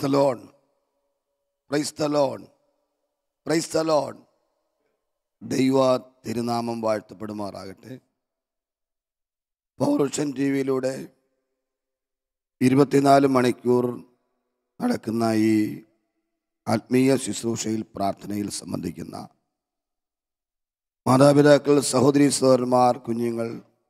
Price the Lord praise the Lord praise the Lord ദൈവ തിരുനാമം വാഴ്ത്തപ്പെടുമാറാകട്ടെ പൗരുഷൻ ടി വിയിലൂടെ ഇരുപത്തിനാല് മണിക്കൂർ നടക്കുന്ന ഈ ആത്മീയ ശുശ്രൂഷയിൽ പ്രാർത്ഥനയിൽ സംബന്ധിക്കുന്ന മാതാപിതാക്കൾ സഹോദരി സഹോദരന്മാർ കുഞ്ഞുങ്ങൾ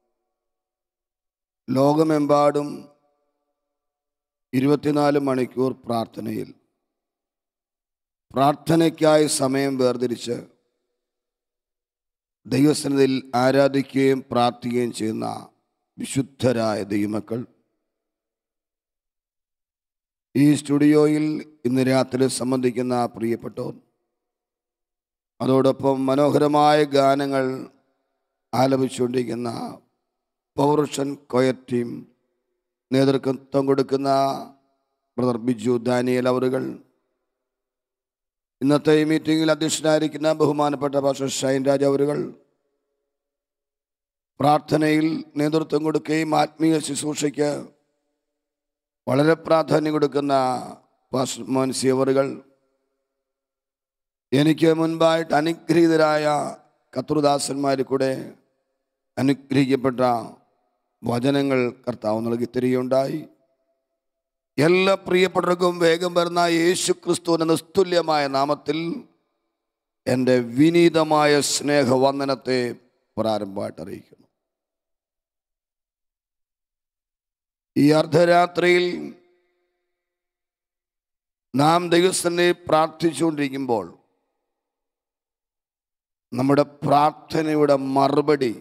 ലോകമെമ്പാടും ഇരുപത്തിനാല് മണിക്കൂർ പ്രാർത്ഥനയിൽ പ്രാർത്ഥനയ്ക്കായി സമയം വേർതിരിച്ച് ദൈവസന്നിധിയിൽ ആരാധിക്കുകയും പ്രാർത്ഥിക്കുകയും ചെയ്യുന്ന വിശുദ്ധരായ ദൈവമക്കൾ ഈ സ്റ്റുഡിയോയിൽ ഇന്ന് രാത്രി സംബന്ധിക്കുന്ന പ്രിയപ്പെട്ടവർ അതോടൊപ്പം മനോഹരമായ ഗാനങ്ങൾ ആലപിച്ചുകൊണ്ടിരിക്കുന്ന പൗരുഷൻ കൊയർ ടീം നേതൃത്വം കൊടുക്കുന്ന ബ്രദർ ബിജു ദാനിയൽ അവറുകൾ ഇന്നത്തെ ഈ മീറ്റിംഗിൽ അധ്യക്ഷനായിരിക്കുന്ന ബഹുമാനപ്പെട്ട ഭാഷ ഷൈൻ രാജ് അവറുകൾ പ്രാർത്ഥനയിൽ നേതൃത്വം കൊടുക്കുകയും ആത്മീയ ശുശ്രൂഷയ്ക്ക് വളരെ പ്രാധാന്യം കൊടുക്കുന്ന പാസ്റ്റർ മോൻസി അവറുകൾ എനിക്ക് മുൻപായിട്ട് അനുഗ്രഹീതരായ കത്രുദാസന്മാരിൽ കൂടെ അനുഗ്രഹിക്കപ്പെട്ട വചനങ്ങൾ കർത്താവ് നൽകി തരികയുണ്ടായി എല്ലാ പ്രിയപ്പെട്ടവർക്കും വേഗം വരുന്ന യേശു ക്രിസ്തുവിൻ്റെ നിസ്തുല്യമായ നാമത്തിൽ എൻ്റെ വിനീതമായ സ്നേഹവന്ദനത്തെ പ്രാരംഭമായിട്ട് അറിയിക്കുന്നു ഈ അർദ്ധരാത്രിയിൽ നാം ദൈവസ്ഥനെ പ്രാർത്ഥിച്ചുകൊണ്ടിരിക്കുമ്പോൾ നമ്മുടെ പ്രാർത്ഥനയുടെ മറുപടി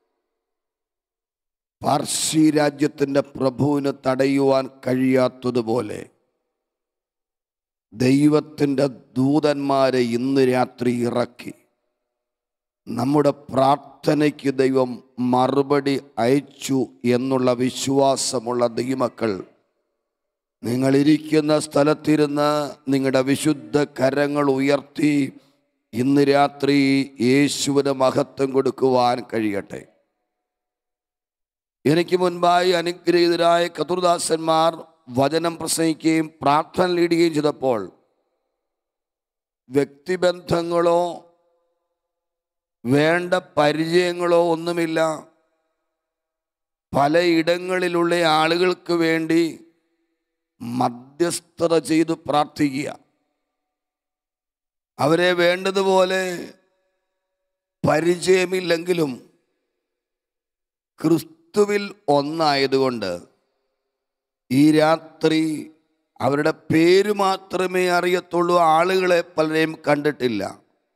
പാർസി രാജ്യത്തിൻ്റെ പ്രഭുവിന് തടയുവാൻ കഴിയാത്തതുപോലെ ദൈവത്തിൻ്റെ ദൂതന്മാരെ ഇന്ന് രാത്രി ഇറക്കി നമ്മുടെ പ്രാർത്ഥനയ്ക്ക് ദൈവം മറുപടി അയച്ചു എന്നുള്ള വിശ്വാസമുള്ള ദൈവമക്കൾ നിങ്ങളിരിക്കുന്ന സ്ഥലത്തിരുന്ന് നിങ്ങളുടെ വിശുദ്ധ കരങ്ങൾ ഉയർത്തി ഇന്ന് രാത്രി യേശുവിന് മഹത്വം കൊടുക്കുവാൻ കഴിയട്ടെ എനിക്ക് മുൻപായി അനുഗ്രഹീതരായ കതുർദാസന്മാർ വചനം പ്രസംഗിക്കുകയും പ്രാർത്ഥന ലീടുകയും ചെയ്തപ്പോൾ വ്യക്തിബന്ധങ്ങളോ വേണ്ട പരിചയങ്ങളോ ഒന്നുമില്ല പലയിടങ്ങളിലുള്ള ആളുകൾക്ക് വേണ്ടി മധ്യസ്ഥത ചെയ്ത് പ്രാർത്ഥിക്കുക അവരെ വേണ്ടതുപോലെ പരിചയമില്ലെങ്കിലും ക്രിസ്തുവിൽ ഒന്നായതുകൊണ്ട് ഈ രാത്രി അവരുടെ പേര് മാത്രമേ അറിയത്തുള്ളൂ ആളുകളെ പലരെയും കണ്ടിട്ടില്ല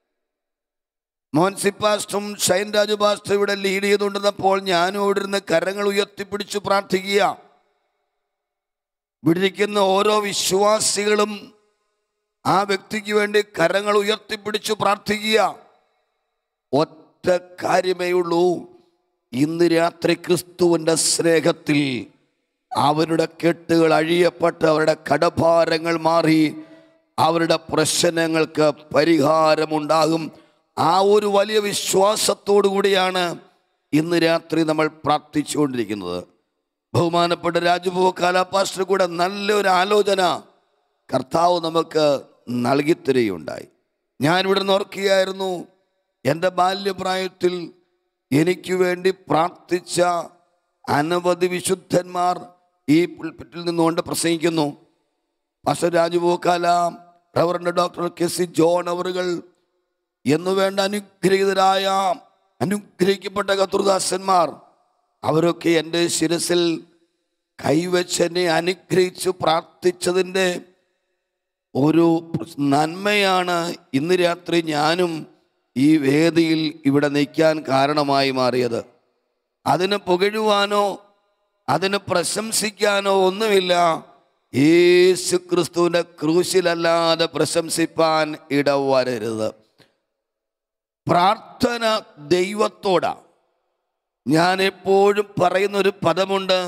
മോൻസി പാസ്റ്ററും ഷൈൻ രാജു പാസ്റ്റർ ഇവിടെ ലീഡ് ചെയ്തുകൊണ്ടിരുന്നപ്പോൾ ഞാനും ഇവിടെ ഇരുന്ന് കരങ്ങൾ ഉയർത്തിപ്പിടിച്ച് പ്രാർത്ഥിക്കുക വിടിരിക്കുന്ന ഓരോ വിശ്വാസികളും ആ വ്യക്തിക്ക് വേണ്ടി കരങ്ങൾ ഉയർത്തിപ്പിടിച്ചു പ്രാർത്ഥിക്കുക ഒറ്റ കാര്യമേ ഉള്ളൂ ഇന്ന് രാത്രി ക്രിസ്തുവിൻ്റെ സ്നേഹത്തിൽ അവരുടെ കെട്ടുകൾ അഴിയപ്പെട്ട് അവരുടെ കടഭാരങ്ങൾ മാറി അവരുടെ പ്രശ്നങ്ങൾക്ക് പരിഹാരമുണ്ടാകും ആ ഒരു വലിയ വിശ്വാസത്തോടു കൂടിയാണ് ഇന്ന് രാത്രി നമ്മൾ പ്രാർത്ഥിച്ചുകൊണ്ടിരിക്കുന്നത് ബഹുമാനപ്പെട്ട രാജഭവ കാലാപാസ്റ്റർ കൂടെ നല്ലൊരു ആലോചന കർത്താവ് നമുക്ക് നൽകിത്തരികയുണ്ടായി ഞാനിവിടെ നോർക്കുകയായിരുന്നു എൻ്റെ ബാല്യപ്രായത്തിൽ എനിക്ക് വേണ്ടി പ്രാർത്ഥിച്ച അനവധി വിശുദ്ധന്മാർ ഈ പുൽപ്പറ്റിൽ നിന്നുകൊണ്ട് പ്രസംഗിക്കുന്നു പാസ്റ്റർ രാജുപോക്കാല reverend doctor K C John അവറുകൾ എന്നു വേണ്ട അനുഗ്രഹീതരായ അനുഗ്രഹിക്കപ്പെട്ട കത്തുർദാസന്മാർ അവരൊക്കെ എൻ്റെ ശിരസിൽ കൈവച്ചെന്നെ അനുഗ്രഹിച്ചു പ്രാർത്ഥിച്ചതിൻ്റെ ഒരു നന്മയാണ് ഇന്ന് രാത്രി ഞാനും ഈ വേദിയിൽ ഇവിടെ നിൽക്കാൻ കാരണമായി മാറിയത് അതിന് പുകഴുവാനോ അതിന് പ്രശംസിക്കാനോ ഒന്നുമില്ല യേശു ക്രിസ്തുവിൻ്റെ ക്രൂശിലല്ലാതെ പ്രശംസിപ്പാൻ ഇടവരരുത് പ്രാർത്ഥന ദൈവത്തോടാ ഞാൻ എപ്പോഴും പറയുന്നൊരു പദമുണ്ട്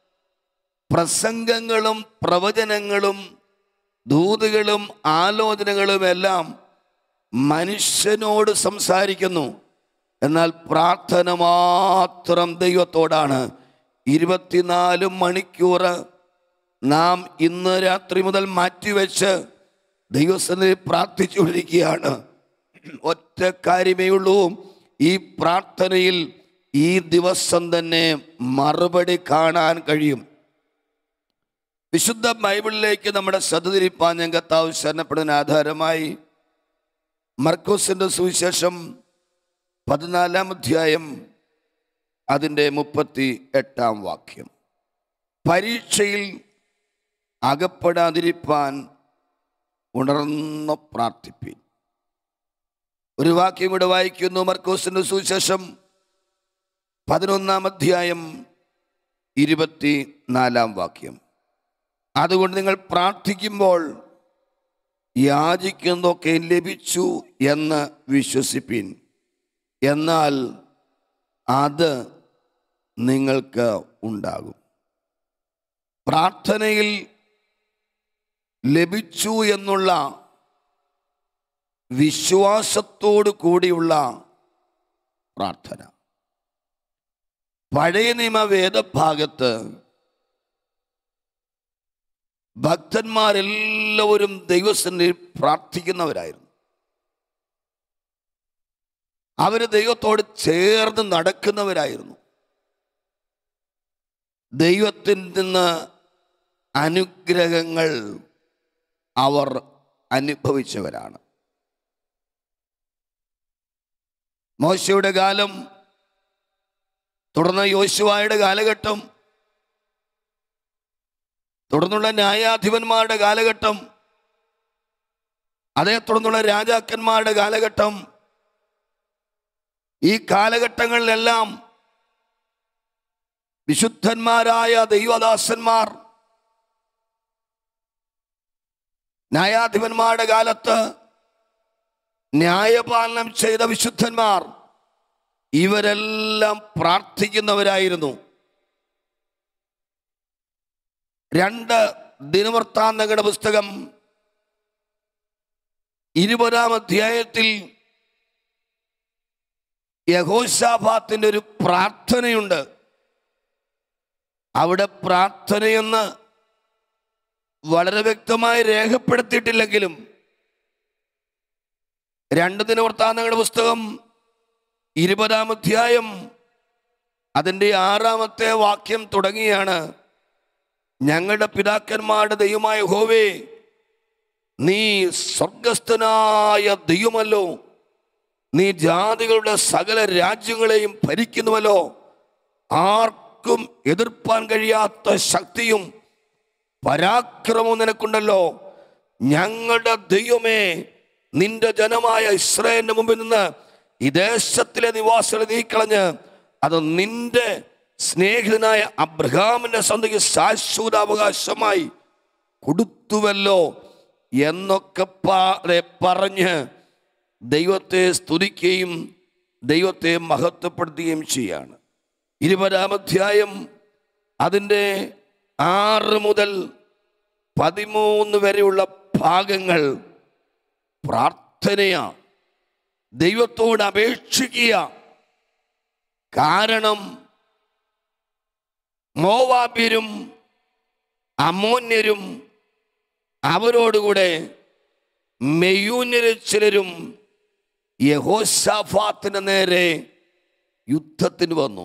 പ്രസംഗങ്ങളും പ്രവചനങ്ങളും ദൂതുകളും ആലോചനകളും എല്ലാം മനുഷ്യനോട് സംസാരിക്കുന്നു എന്നാൽ പ്രാർത്ഥന മാത്രം ദൈവത്തോടാണ് ഇരുപത്തിനാല് മണിക്കൂർ നാം ഇന്ന് രാത്രി മുതൽ മാറ്റിവെച്ച് ദൈവസന്നിധി പ്രാർത്ഥിച്ചുകൊണ്ടിരിക്കുകയാണ് ഒറ്റ കാര്യമേ ഉള്ളൂ ഈ പ്രാർത്ഥനയിൽ ഈ ദിവസം തന്നെ മറുപടി കാണാൻ കഴിയും വിശുദ്ധ ബൈബിളിലേക്ക് നമ്മുടെ ശ്രദ്ധ തിരിപ്പാൻ ഞാൻ കത്താവ് ശരണപ്പെടുന്ന ആധാരമായി മർക്കോസിന്റെ സുവിശേഷം പതിനാലാം അധ്യായം അതിൻ്റെ മുപ്പത്തി എട്ടാം വാക്യം പരീക്ഷയിൽ അകപ്പെടാതിരിപ്പാൻ ഉണർന്ന് പ്രാർത്ഥിപ്പീൻ ഒരു വാക്യം കൂടെ വായിക്കുന്നു മർക്കോസിന്റെ സുവിശേഷം പതിനൊന്നാം അധ്യായം ഇരുപത്തി നാലാം വാക്യം അതുകൊണ്ട് നിങ്ങൾ പ്രാർത്ഥിക്കുമ്പോൾ യാചിക്കുന്നതൊക്കെ ലഭിച്ചു എന്ന് വിശ്വസിപ്പിൻ എന്നാൽ അത് നിങ്ങൾക്ക് ഉണ്ടാകും പ്രാർത്ഥനയിൽ ലഭിച്ചു എന്നുള്ള വിശ്വാസത്തോടു കൂടിയുള്ള പ്രാർത്ഥന പഴയ നിയമ വേദഭാഗത്ത് ഭക്തന്മാരെല്ലാവരും ദൈവസന്നിധി പ്രാർത്ഥിക്കുന്നവരായിരുന്നു അവര് ദൈവത്തോട് ചേർന്ന് നടക്കുന്നവരായിരുന്നു ദൈവത്തിൽ നിന്ന് അനുഗ്രഹങ്ങൾ അവർ അനുഭവിച്ചവരാണ് മോശയുടെ കാലം തുടർന്ന് യോശുവായുടെ കാലഘട്ടം തുടർന്നുള്ള ന്യായാധിപന്മാരുടെ കാലഘട്ടം അതേ തുടർന്നുള്ള രാജാക്കന്മാരുടെ കാലഘട്ടം ഈ കാലഘട്ടങ്ങളിലെല്ലാം വിശുദ്ധന്മാരായ ദൈവദാസന്മാർ ന്യായാധിപന്മാരുടെ കാലത്ത് ന്യായപാലനം ചെയ്ത വിശുദ്ധന്മാർ ഇവരെല്ലാം പ്രാർത്ഥിക്കുന്നവരായിരുന്നു രണ്ട് ദിനവൃത്താന്തങ്ങളുടെ പുസ്തകം ഇരുപതാം അധ്യായത്തിൽ യഹോശാഫാത്തിന്റെ ഒരു പ്രാർത്ഥനയുണ്ട് അവിടെ പ്രാർത്ഥനയെന്ന് വളരെ വ്യക്തമായി രേഖപ്പെടുത്തിയിട്ടില്ലെങ്കിലും രണ്ട് ദിനവൃത്താന്തങ്ങളുടെ പുസ്തകം ഇരുപതാം അധ്യായം അതിൻ്റെ ആറാമത്തെ വാക്യം തുടങ്ങിയാണ് ഞങ്ങളുടെ പിതാക്കന്മാരുടെ ദൈവമായ ഹോവേ നീ സ്വർഗസ്ഥനായ ദൈവമല്ലോ നീ ജാതികളുടെ സകല രാജ്യങ്ങളെയും ഭരിക്കുന്നുവല്ലോ ആർക്കും എതിർപ്പാൻ കഴിയാത്ത ശക്തിയും പരാക്രമവും നിനക്കുണ്ടല്ലോ ഞങ്ങളുടെ ദൈവമേ നിന്റെ ജനമായ ഇസ്രായേലിന്റെ മുമ്പിൽ നിന്ന് ഈ ദേശത്തിലെ നിവാസികളെ നീക്കളഞ്ഞ് അത് നിന്റെ സ്നേഹിതനായ അബ്രഹാമിന്റെ സന്ധിക്ക് ശാശ്വത അവകാശമായി കൊടുത്തുവല്ലോ എന്നൊക്കെ പാ- പറഞ്ഞ് ദൈവത്തെ സ്തുതിക്കുകയും ദൈവത്തെ മഹത്വപ്പെടുത്തുകയും ചെയ്യാണ് ഇരുപതാം അധ്യായം അതിൻ്റെ ആറ് മുതൽ പതിമൂന്ന് വരെയുള്ള ഭാഗങ്ങൾ പ്രാർത്ഥനയാണ് ദൈവത്തോട് അപേക്ഷിക്കുക കാരണം മോവാബ്യരും അമോന്യരും അവരോടുകൂടെ മെയ്യൂന്യര് ചിലരും യഹോശാഫാത്തിന് നേരെ യുദ്ധത്തിന് വന്നു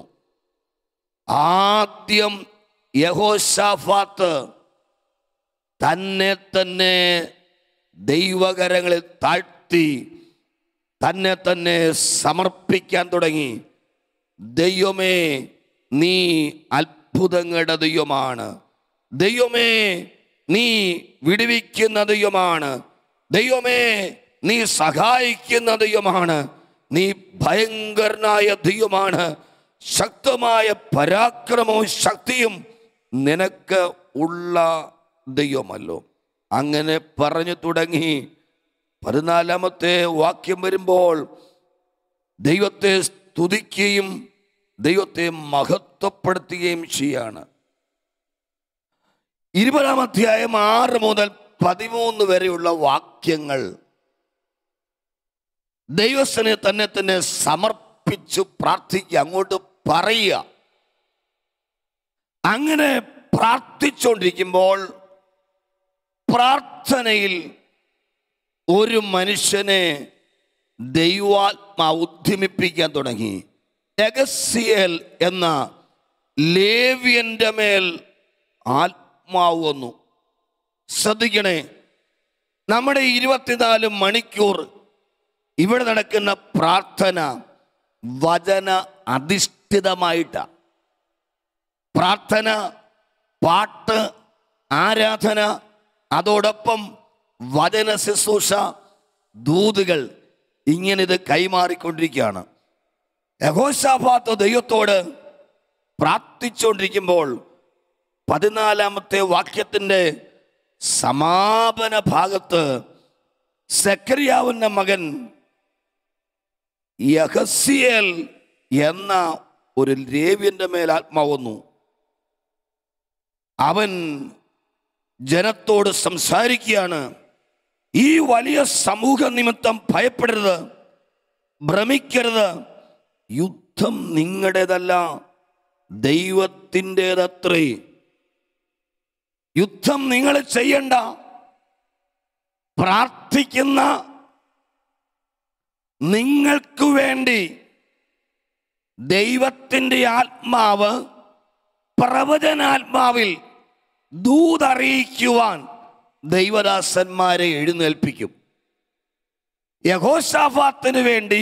ആദ്യം യഹോശാഫാത്ത് തന്നെ തന്നെ ദൈവകരങ്ങളിൽ താഴ്ത്തി തന്നെ തന്നെ സമർപ്പിക്കാൻ തുടങ്ങി ദൈവമേ നീ അത്ഭുതങ്ങളുടെ ദൈവമാണ് ദൈവമേ നീ വിടുവിക്കുന്ന ദൈവമാണ് ദൈവമേ നീ സഹായിക്കുന്ന ദൈവമാണ് നീ ഭയങ്കരനായ ദൈവമാണ് ശക്തമായ പരാക്രമവും ശക്തിയും നിനക്ക് ഉള്ള ദൈവമല്ലോ അങ്ങനെ പറഞ്ഞു തുടങ്ങി പതിനാലാമത്തെ വാക്യം വരുമ്പോൾ ദൈവത്തെ സ്തുതിക്കുകയും ദൈവത്തെ മഹത്വപ്പെടുത്തുകയും ചെയ്യാണ് ഇരുപതാം അധ്യായം ആറ് മുതൽ പതിമൂന്ന് വരെയുള്ള വാക്യങ്ങൾ ദൈവസ്ഥനെ തന്നെ തന്നെ സമർപ്പിച്ചു പ്രാർത്ഥിക്കുക അങ്ങോട്ട് പറയുക അങ്ങനെ പ്രാർത്ഥിച്ചുകൊണ്ടിരിക്കുമ്പോൾ പ്രാർത്ഥനയിൽ ഒരു മനുഷ്യനെ ദൈവാത്മാ ഉദ്യമിപ്പിക്കാൻ തുടങ്ങി എഗസിയൽ എന്ന ലേവ്യന്റെ മേൽ ആത്മാവ് വന്നു ശ്രദ്ധിക്കണേ നമ്മുടെ ഇരുപത്തിനാല് മണിക്കൂർ ഇവിടെ നടക്കുന്ന പ്രാർത്ഥന വചന അധിഷ്ഠിതമായിട്ടാണ് പ്രാർത്ഥന പാട്ട് ആരാധന അതോടൊപ്പം വചന ശുശ്രൂഷ ദൂതുകൾ ഇങ്ങനെ ഇത് കൈമാറിക്കൊണ്ടിരിക്കുകയാണ് യഹോശാഫാത്ത് ദൈവത്തോട് പ്രാർത്ഥിച്ചുകൊണ്ടിരിക്കുമ്പോൾ പതിനാലാമത്തെ വാക്യത്തിൻ്റെ സമാപന ഭാഗത്ത് സെക്രിയാവിൻ്റെ മകൻ യഹസിയേൽ എന്ന ഒരു ലേവ്യന്റെ മേൽ ആത്മാവ് വന്നു അവൻ ജനത്തോട് സംസാരിക്കുകയാണ് ഈ വലിയ സമൂഹ നിമിത്തം ഭയപ്പെടരുത് ഭ്രമിക്കരുത് യുദ്ധം നിങ്ങളുടേതല്ല ദൈവത്തിൻ്റെതത്രേ യുദ്ധം നിങ്ങൾ ചെയ്യണ്ട പ്രാർത്ഥിക്കുന്ന നിങ്ങൾക്ക് വേണ്ടി ദൈവത്തിൻ്റെ ആത്മാവ് പ്രവചനാത്മാവിൽ ദൂതറിയിക്കുവാൻ ദൈവദാസന്മാരെ എഴുന്നേൽപ്പിക്കും യഹോശാഫാത്തിന് വേണ്ടി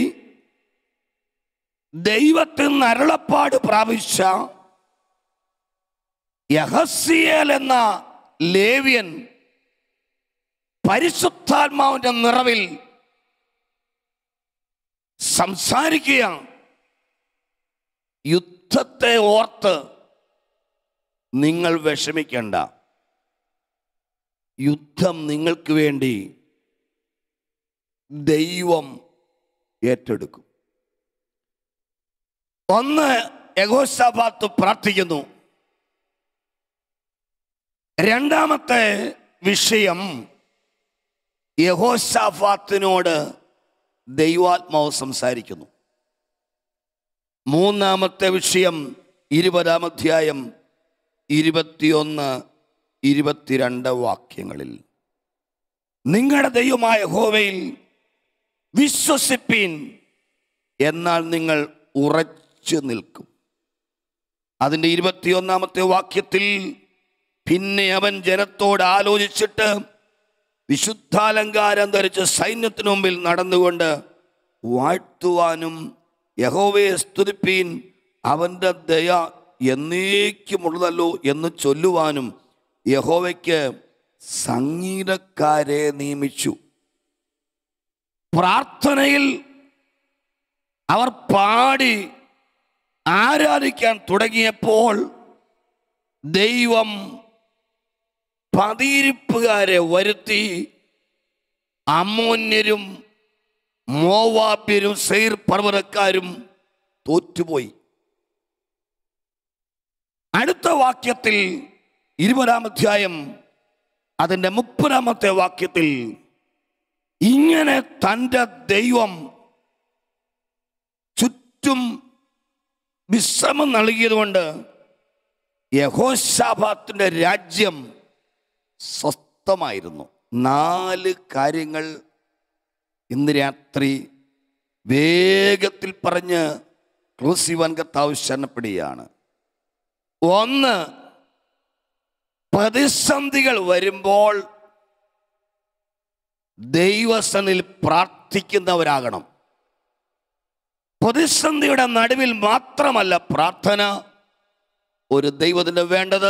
ദൈവത്തിൽ നിന്ന് അരുളപ്പാട് പ്രാപിച്ച യഹസിയേൽ എന്ന ലേവ്യൻ പരിശുദ്ധാത്മാവിന്റെ നിറവിൽ സംസാരിക്കുക യുദ്ധത്തെ ഓർത്ത് നിങ്ങൾ വിഷമിക്കണ്ട യുദ്ധം നിങ്ങൾക്ക് വേണ്ടി ദൈവം ഏറ്റെടുക്കും ഒന്ന് യഗോശാബാത്ത് പ്രാർത്ഥിക്കുന്നു രണ്ടാമത്തെ വിഷയം യഹോശാഫാത്തിനോട് ദൈവാത്മാവ് സംസാരിക്കുന്നു മൂന്നാമത്തെ വിഷയം ഇരുപതാം അധ്യായം ഇരുപത്തിയൊന്ന് ഇരുപത്തിരണ്ട് വാക്യങ്ങളിൽ നിങ്ങളുടെ ദൈവമായ ഹോവയിൽ വിശ്വസിപ്പീൻ എന്നാൽ നിങ്ങൾ ഉറച്ചു നിൽക്കും അതിൻ്റെ ഇരുപത്തിയൊന്നാമത്തെ വാക്യത്തിൽ പിന്നെ അവൻ ജനത്തോട് ആലോചിച്ചിട്ട് വിശുദ്ധാലങ്കാരം ധരിച്ച് സൈന്യത്തിനു മുമ്പിൽ നടന്നുകൊണ്ട് വാഴ്ത്തുവാനും യഹോവയെ സ്തുതിപ്പീൻ അവൻ്റെ ദയ എന്നേക്കുമുള്ളതല്ലോ എന്ന് ചൊല്ലുവാനും യഹോവയ്ക്ക് സംഗീതക്കാരെ നിയമിച്ചു പ്രാർത്ഥനയിൽ അവർ പാടി ആരാധിക്കാൻ തുടങ്ങിയപ്പോൾ ദൈവം പതിയിരിപ്പുകാരെ വരുത്തി അമ്മോന്യരും മോവാപ്യരും സെയ്ർ പർവ്വതക്കാരും തോറ്റുപോയി അടുത്ത വാക്യത്തിൽ ഇരുപതാം അധ്യായം അതിൻ്റെ മുപ്പതാമത്തെ വാക്യത്തിൽ ഇങ്ങനെ തൻ്റെ ദൈവം ചുറ്റും വിശ്രമം നൽകിയതുകൊണ്ട് യഹോശാബാത്തിന്റെ രാജ്യം സ്വസ്ഥമായിരുന്നു നാല് കാര്യങ്ങൾ ഇന്ന് രാത്രി വേഗത്തിൽ പറഞ്ഞ് ക്ലൂസിവൻ കർത്താവ് ശരണപ്പെടുകയാണ് ഒന്ന് പ്രതിസന്ധികൾ വരുമ്പോൾ ദൈവസനിൽ പ്രാർത്ഥിക്കുന്നവരാകണം പ്രതിസന്ധിയുടെ നടുവിൽ മാത്രമല്ല പ്രാർത്ഥന ഒരു ദൈവത്തിന് വേണ്ടത്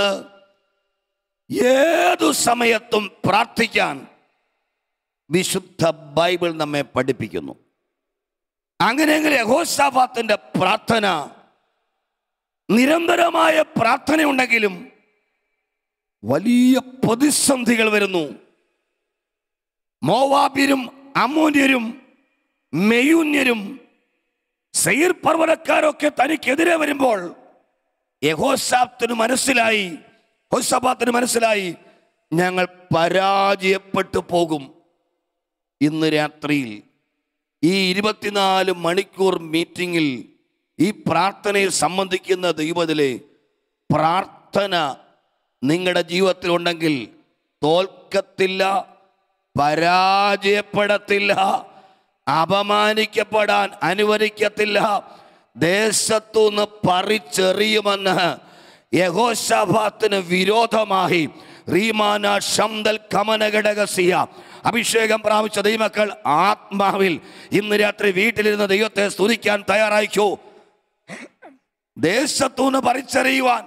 ഏതു സമയത്തും പ്രാർത്ഥിക്കാൻ വിശുദ്ധ ബൈബിൾ നമ്മെ പഠിപ്പിക്കുന്നു അങ്ങനെയെങ്കിൽ യഹോസാഫാത്തിന്റെ പ്രാർത്ഥന നിരന്തരമായ പ്രാർത്ഥനയുണ്ടെങ്കിലും വലിയ പ്രതിസന്ധികൾ വരുന്നു മോവാബ്യരും അമ്മൂന്യരും മെയൂന്യരും സെയിർ പർവ്വതക്കാരൊക്കെ തനിക്കെതിരെ വരുമ്പോൾ യഹോസാത്തിന് മനസ്സിലായി ഹോസബാത്തിന് മനസ്സിലായി ഞങ്ങൾ പരാജയപ്പെട്ടു പോകും ഇന്ന് രാത്രിയിൽ ഈ ഇരുപത്തിനാല് മണിക്കൂർ മീറ്റിങ്ങിൽ ഈ പ്രാർത്ഥനയിൽ സംബന്ധിക്കുന്ന ദൈവത്തിലെ പ്രാർത്ഥന നിങ്ങളുടെ ജീവിതത്തിൽ ഉണ്ടെങ്കിൽ തോൽക്കത്തില്ല പരാജയപ്പെടത്തില്ല അപമാനിക്കപ്പെടാൻ അനുവദിക്കത്തില്ല ദേശത്തുനിന്ന് പറിച്ചെറിയുമെന്ന് യഹോശാഫാത്തിന് വിരോധമായി റീമാന ഷംദൽ കമനഘടകസിയ അഭിഷേകം പ്രാപിച്ച ദൈവമക്കൾ ആത്മാവിൽ ഇന്ന് രാത്രി വീട്ടിലിരുന്ന് ദൈവത്തെ സ്തുതിക്കാൻ തയ്യാറായിക്കോ ദേശത്തുനിന്ന് പറിച്ചെറിയുവാൻ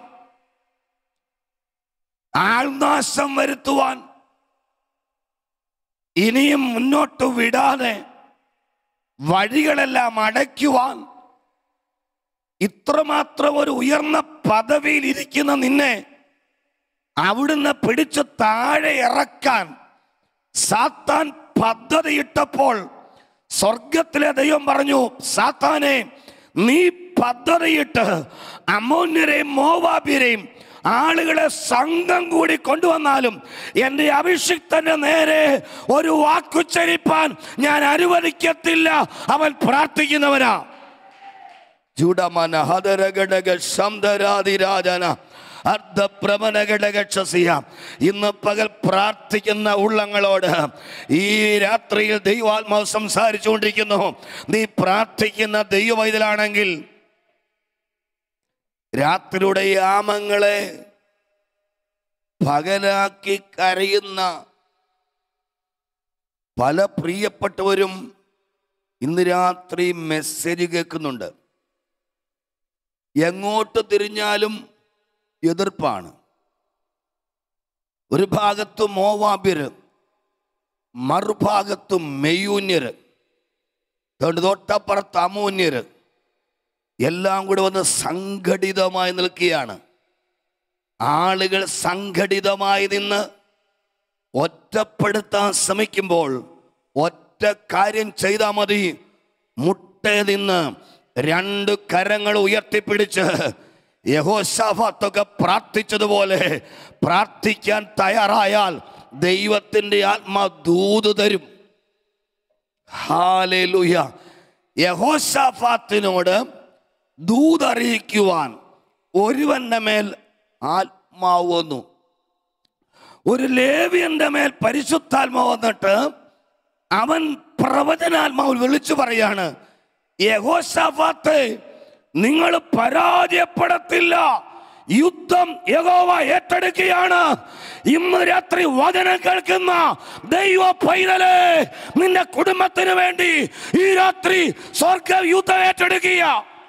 ആൾനാശം വരുത്തുവാൻ ഇനിയും മുന്നോട്ട് വിടാതെ വഴികളെല്ലാം അടയ്ക്കുവാൻ ഇത്രമാത്രം ഒരു ഉയർന്ന പദവിയിൽ ഇരിക്കുന്ന നിന്നെ അവിടുന്ന് പിടിച്ച് താഴെ ഇറക്കാൻ സാത്താൻ പദ്ധതിയിട്ടപ്പോൾ സ്വർഗത്തിലെ ദൈവം പറഞ്ഞു സാത്താനെ നീ പദ്ധതിയിട്ട് അമോന്യരെയും മോവാബ്യരെയും ആളുകളെ സംഘം കൂടി കൊണ്ടുവന്നാലും എൻ്റെ അഭിഷിക്തന്റെ നേരെ ഒരു വാക്കുച്ചരിപ്പാൻ ഞാൻ അനുവദിക്കത്തില്ല അവൻ പ്രാർത്ഥിക്കുന്നവനാ ജുഡമന ഹതരഘടക ശംദരാതിരാജന അർദ്ധപ്രമനഘടകക്ഷസിയ ഇന്ന് പകൽ പ്രാർത്ഥിക്കുന്ന ഉള്ളങ്ങളോട് ഈ രാത്രിയിൽ ദൈവാത്മാവ് സംസാരിച്ചുകൊണ്ടിരിക്കുന്നു നീ പ്രാർത്ഥിക്കുന്ന ദൈവവൈതലാണെങ്കിൽ രാത്രിയുടെ യാമങ്ങളെ പകലാക്കി കരയുന്ന പല പ്രിയപ്പെട്ടവരും ഇന്ന് രാത്രി മെസ്സേജ് കേൾക്കുന്നുണ്ട് എങ്ങോട്ട് തിരിഞ്ഞാലും എതിർപ്പാണ് ഒരു ഭാഗത്ത് മോവാബ്യര് മറുഭാഗത്ത് മെയ്യൂന്യര് അതുകൊണ്ട് തൊട്ടപ്പുറത്ത് അമൂന്യര് എല്ലാം കൂടെ വന്ന് സംഘടിതമായി നിൽക്കുകയാണ് ആളുകൾ സംഘടിതമായി നിന്ന് ഒറ്റപ്പെടുത്താൻ ശ്രമിക്കുമ്പോൾ ഒറ്റ കാര്യം ചെയ്താൽ മതി മുട്ടേ നിന്ന് രണ്ട് കരങ്ങൾ ഉയർത്തിപ്പിടിച്ച് യഹോശാഫത്തൊക്കെ പ്രാർത്ഥിച്ചതുപോലെ പ്രാർത്ഥിക്കാൻ തയ്യാറായാൽ ദൈവത്തിൻ്റെ ആത്മാ ദൂത് തരും ഹാലേലുയ യഹോശാഫാത്തിനോട് ദൂതറിയിക്കുവാൻ ഒരുവന്റെ മേൽ ആത്മാവ് വന്നു ഒരു ലേവിയന്റെ മേൽ പരിശുദ്ധാത്മാവ് വന്നിട്ട് അവൻ പ്രവചനാത്മാവിൽ വിളിച്ചു പറയാണ് യഹോശാഫാത്തെ നിങ്ങൾ പരാജയപ്പെടത്തില്ല യുദ്ധം യഹോവ ഏറ്റെടുക്കുകയാണ് ഇന്ന് രാത്രി വചനം കേൾക്കുന്ന ദൈവ പൈതലേ നിന്റെ കുടുംബത്തിന് വേണ്ടി ഈ രാത്രി സ്വർഗ യുദ്ധം ഏറ്റെടുക്കുക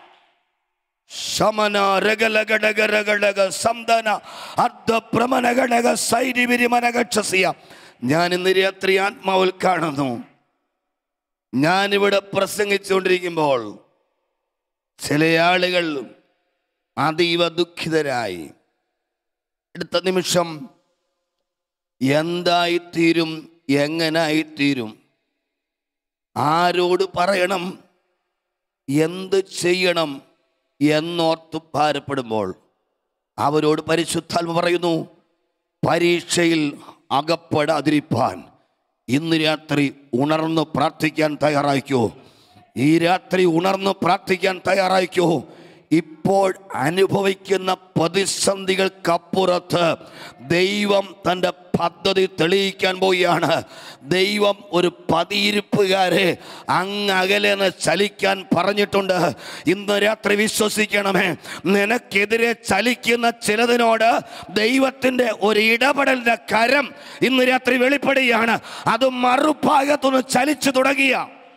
ശമന രഗലഘടക രഗടക സംദന അർദ്ധപ്രമനഘടക സൈരിവിരിമനകക്ഷസിയ ഞാൻ ഇന്ന് രാത്രി ആത്മാവിൽ കാണുന്നു ഞാനിവിടെ പ്രസംഗിച്ചുകൊണ്ടിരിക്കുമ്പോൾ ചില ആളുകൾ അതീവ ദുഃഖിതരായി അടുത്ത നിമിഷം എന്തായിത്തീരും എങ്ങനായിത്തീരും ആരോട് പറയണം എന്ത് ചെയ്യണം എന്നോർത്ത് ഭാരപ്പെടുമ്പോൾ അവരോട് പരിശുദ്ധാത്മ പറയുന്നു പരീക്ഷയിൽ അകപ്പെടാതിരിപ്പാൻ ഇന്ന് രാത്രി ഉണർന്ന് പ്രാർത്ഥിക്കാൻ തയ്യാറായിക്കോ ഈ രാത്രി ഉണർന്ന് പ്രാർത്ഥിക്കാൻ തയ്യാറായിക്കോ ഇപ്പോൾ അനുഭവിക്കുന്ന പ്രതിസന്ധികൾക്കപ്പുറത്ത് ദൈവം തൻ്റെ പദ്ധതി തെളിയിക്കാൻ പോവുകയാണ് ദൈവം ഒരു പതിയിരിപ്പുകാരെ അങ്ങകലെ നിന്ന് ചലിക്കാൻ പറഞ്ഞിട്ടുണ്ട് ഇന്ന് രാത്രി വിശ്വസിക്കണമേ നിനക്കെതിരെ ചലിക്കുന്ന ചിലതിനോട് ദൈവത്തിൻ്റെ ഒരു ഇടപെടലിൻ്റെ കരം ഇന്ന് രാത്രി വെളിപ്പെടുകയാണ് അത് മറുഭാഗത്തുനിന്ന് ചലിച്ചു തുടങ്ങിയ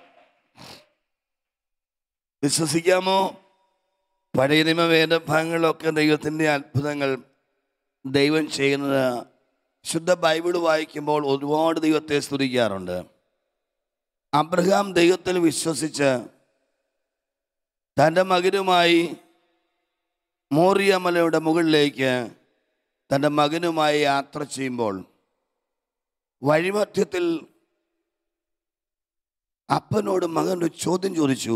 വിശ്വസിക്കാമോ പഴയ നിയമ വേദഭാഗങ്ങളിലൊക്കെ ദൈവത്തിൻ്റെ അത്ഭുതങ്ങൾ ദൈവം ചെയ്യുന്നത് ശുദ്ധ ബൈബിൾ വായിക്കുമ്പോൾ ഒരുപാട് ദൈവത്തെ സ്തുതിക്കാറുണ്ട് അബ്രഹാം ദൈവത്തിൽ വിശ്വസിച്ച് തൻ്റെ മകനുമായി മോറിയ മലയുടെ മുകളിലേക്ക് തൻ്റെ മകനുമായി യാത്ര ചെയ്യുമ്പോൾ വഴിമധ്യത്തിൽ അപ്പനോട് മകൻ ഒരു ചോദ്യം ചോദിച്ചു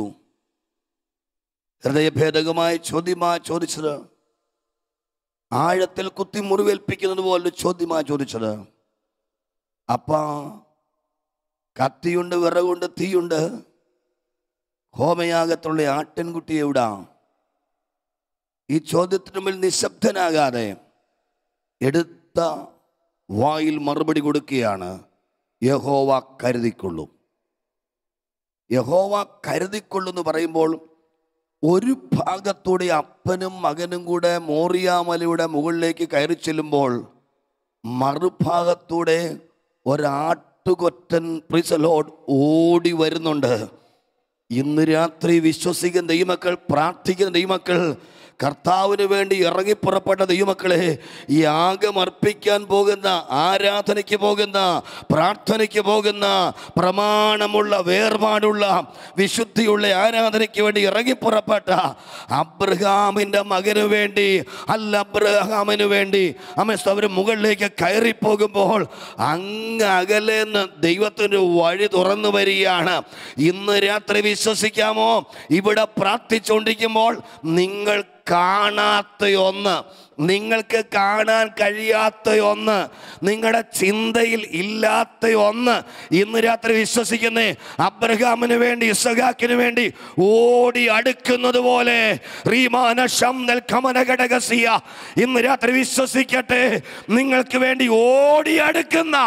ഹൃദയഭേദകമായ ചോദ്യമാ ചോദിച്ചത് ആഴത്തിൽ കുത്തി മുറിവേൽപ്പിക്കുന്നത് പോലെ ചോദ്യമാ ചോദിച്ചത് അപ്പ കത്തിയുണ്ട് വിറകുണ്ട് തീയുണ്ട് ഹോമയാകത്തുള്ള ആട്ടിൻകുട്ടി എവിടാ ഈ ചോദ്യത്തിന് മുമ്പിൽ നിശബ്ദനാകാതെ എടുത്ത വായിൽ മറുപടി കൊടുക്കുകയാണ് യഹോവ കരുതിക്കൊള്ളും യഹോവ കരുതിക്കൊള്ളും എന്ന് പറയുമ്പോൾ ഒരു ഭാഗത്തൂടെ അപ്പനും മകനും കൂടെ മോറിയാമലയുടെ മുകളിലേക്ക് കയറി ചെല്ലുമ്പോൾ മറുഭാഗത്തൂടെ ഒരാട്ടുകൊറ്റൻ പ്രിസലോഡ് ഓടി വരുന്നുണ്ട് ഇന്ന് രാത്രി വിശ്വസിക്കുന്ന ദൈവമക്കൾ പ്രാർത്ഥിക്കുന്ന ദൈവമക്കൾ കർത്താവിന് വേണ്ടി ഇറങ്ങിപ്പുറപ്പെട്ട ദൈവമക്കളെ യാഗം അർപ്പിക്കാൻ പോകുന്ന ആരാധനയ്ക്ക് പോകുന്ന പ്രാർത്ഥനയ്ക്ക് പോകുന്ന പ്രമാണമുള്ള വേർപാടുള്ള വിശുദ്ധിയുള്ള ആരാധനയ്ക്ക് വേണ്ടി ഇറങ്ങിപ്പുറപ്പെട്ട അബ്രഹാമിൻ്റെ മകന് വേണ്ടി അല്ല അബ്രഹാമിന് വേണ്ടി അമ്മ അവർ മുകളിലേക്ക് കയറിപ്പോകുമ്പോൾ അങ്ങ് അകലെ നിന്ന് ദൈവത്തിൻ്റെ വഴി തുറന്നു വരികയാണ് ഇന്ന് രാത്രി വിശ്വസിക്കാമോ ഇവിടെ പ്രാർത്ഥിച്ചുകൊണ്ടിരിക്കുമ്പോൾ നിങ്ങൾ കാണാത്ത ഒന്ന് നിങ്ങൾക്ക് കാണാൻ കഴിയാത്ത ഒന്ന് നിങ്ങളുടെ ചിന്തയിൽ ഇല്ലാത്ത ഒന്ന് ഇന്ന് രാത്രി വിശ്വസിക്കുന്നേ അബ്രഹാമിന് വേണ്ടി ഇസഹാക്കിന് വേണ്ടി ഓടി അടുക്കുന്നത് പോലെ റീമാന ശംനൽ കമന ഘടകസിയ ഇന്ന് രാത്രി വിശ്വസിക്കട്ടെ നിങ്ങൾക്ക് വേണ്ടി ഓടി അടുക്കുന്ന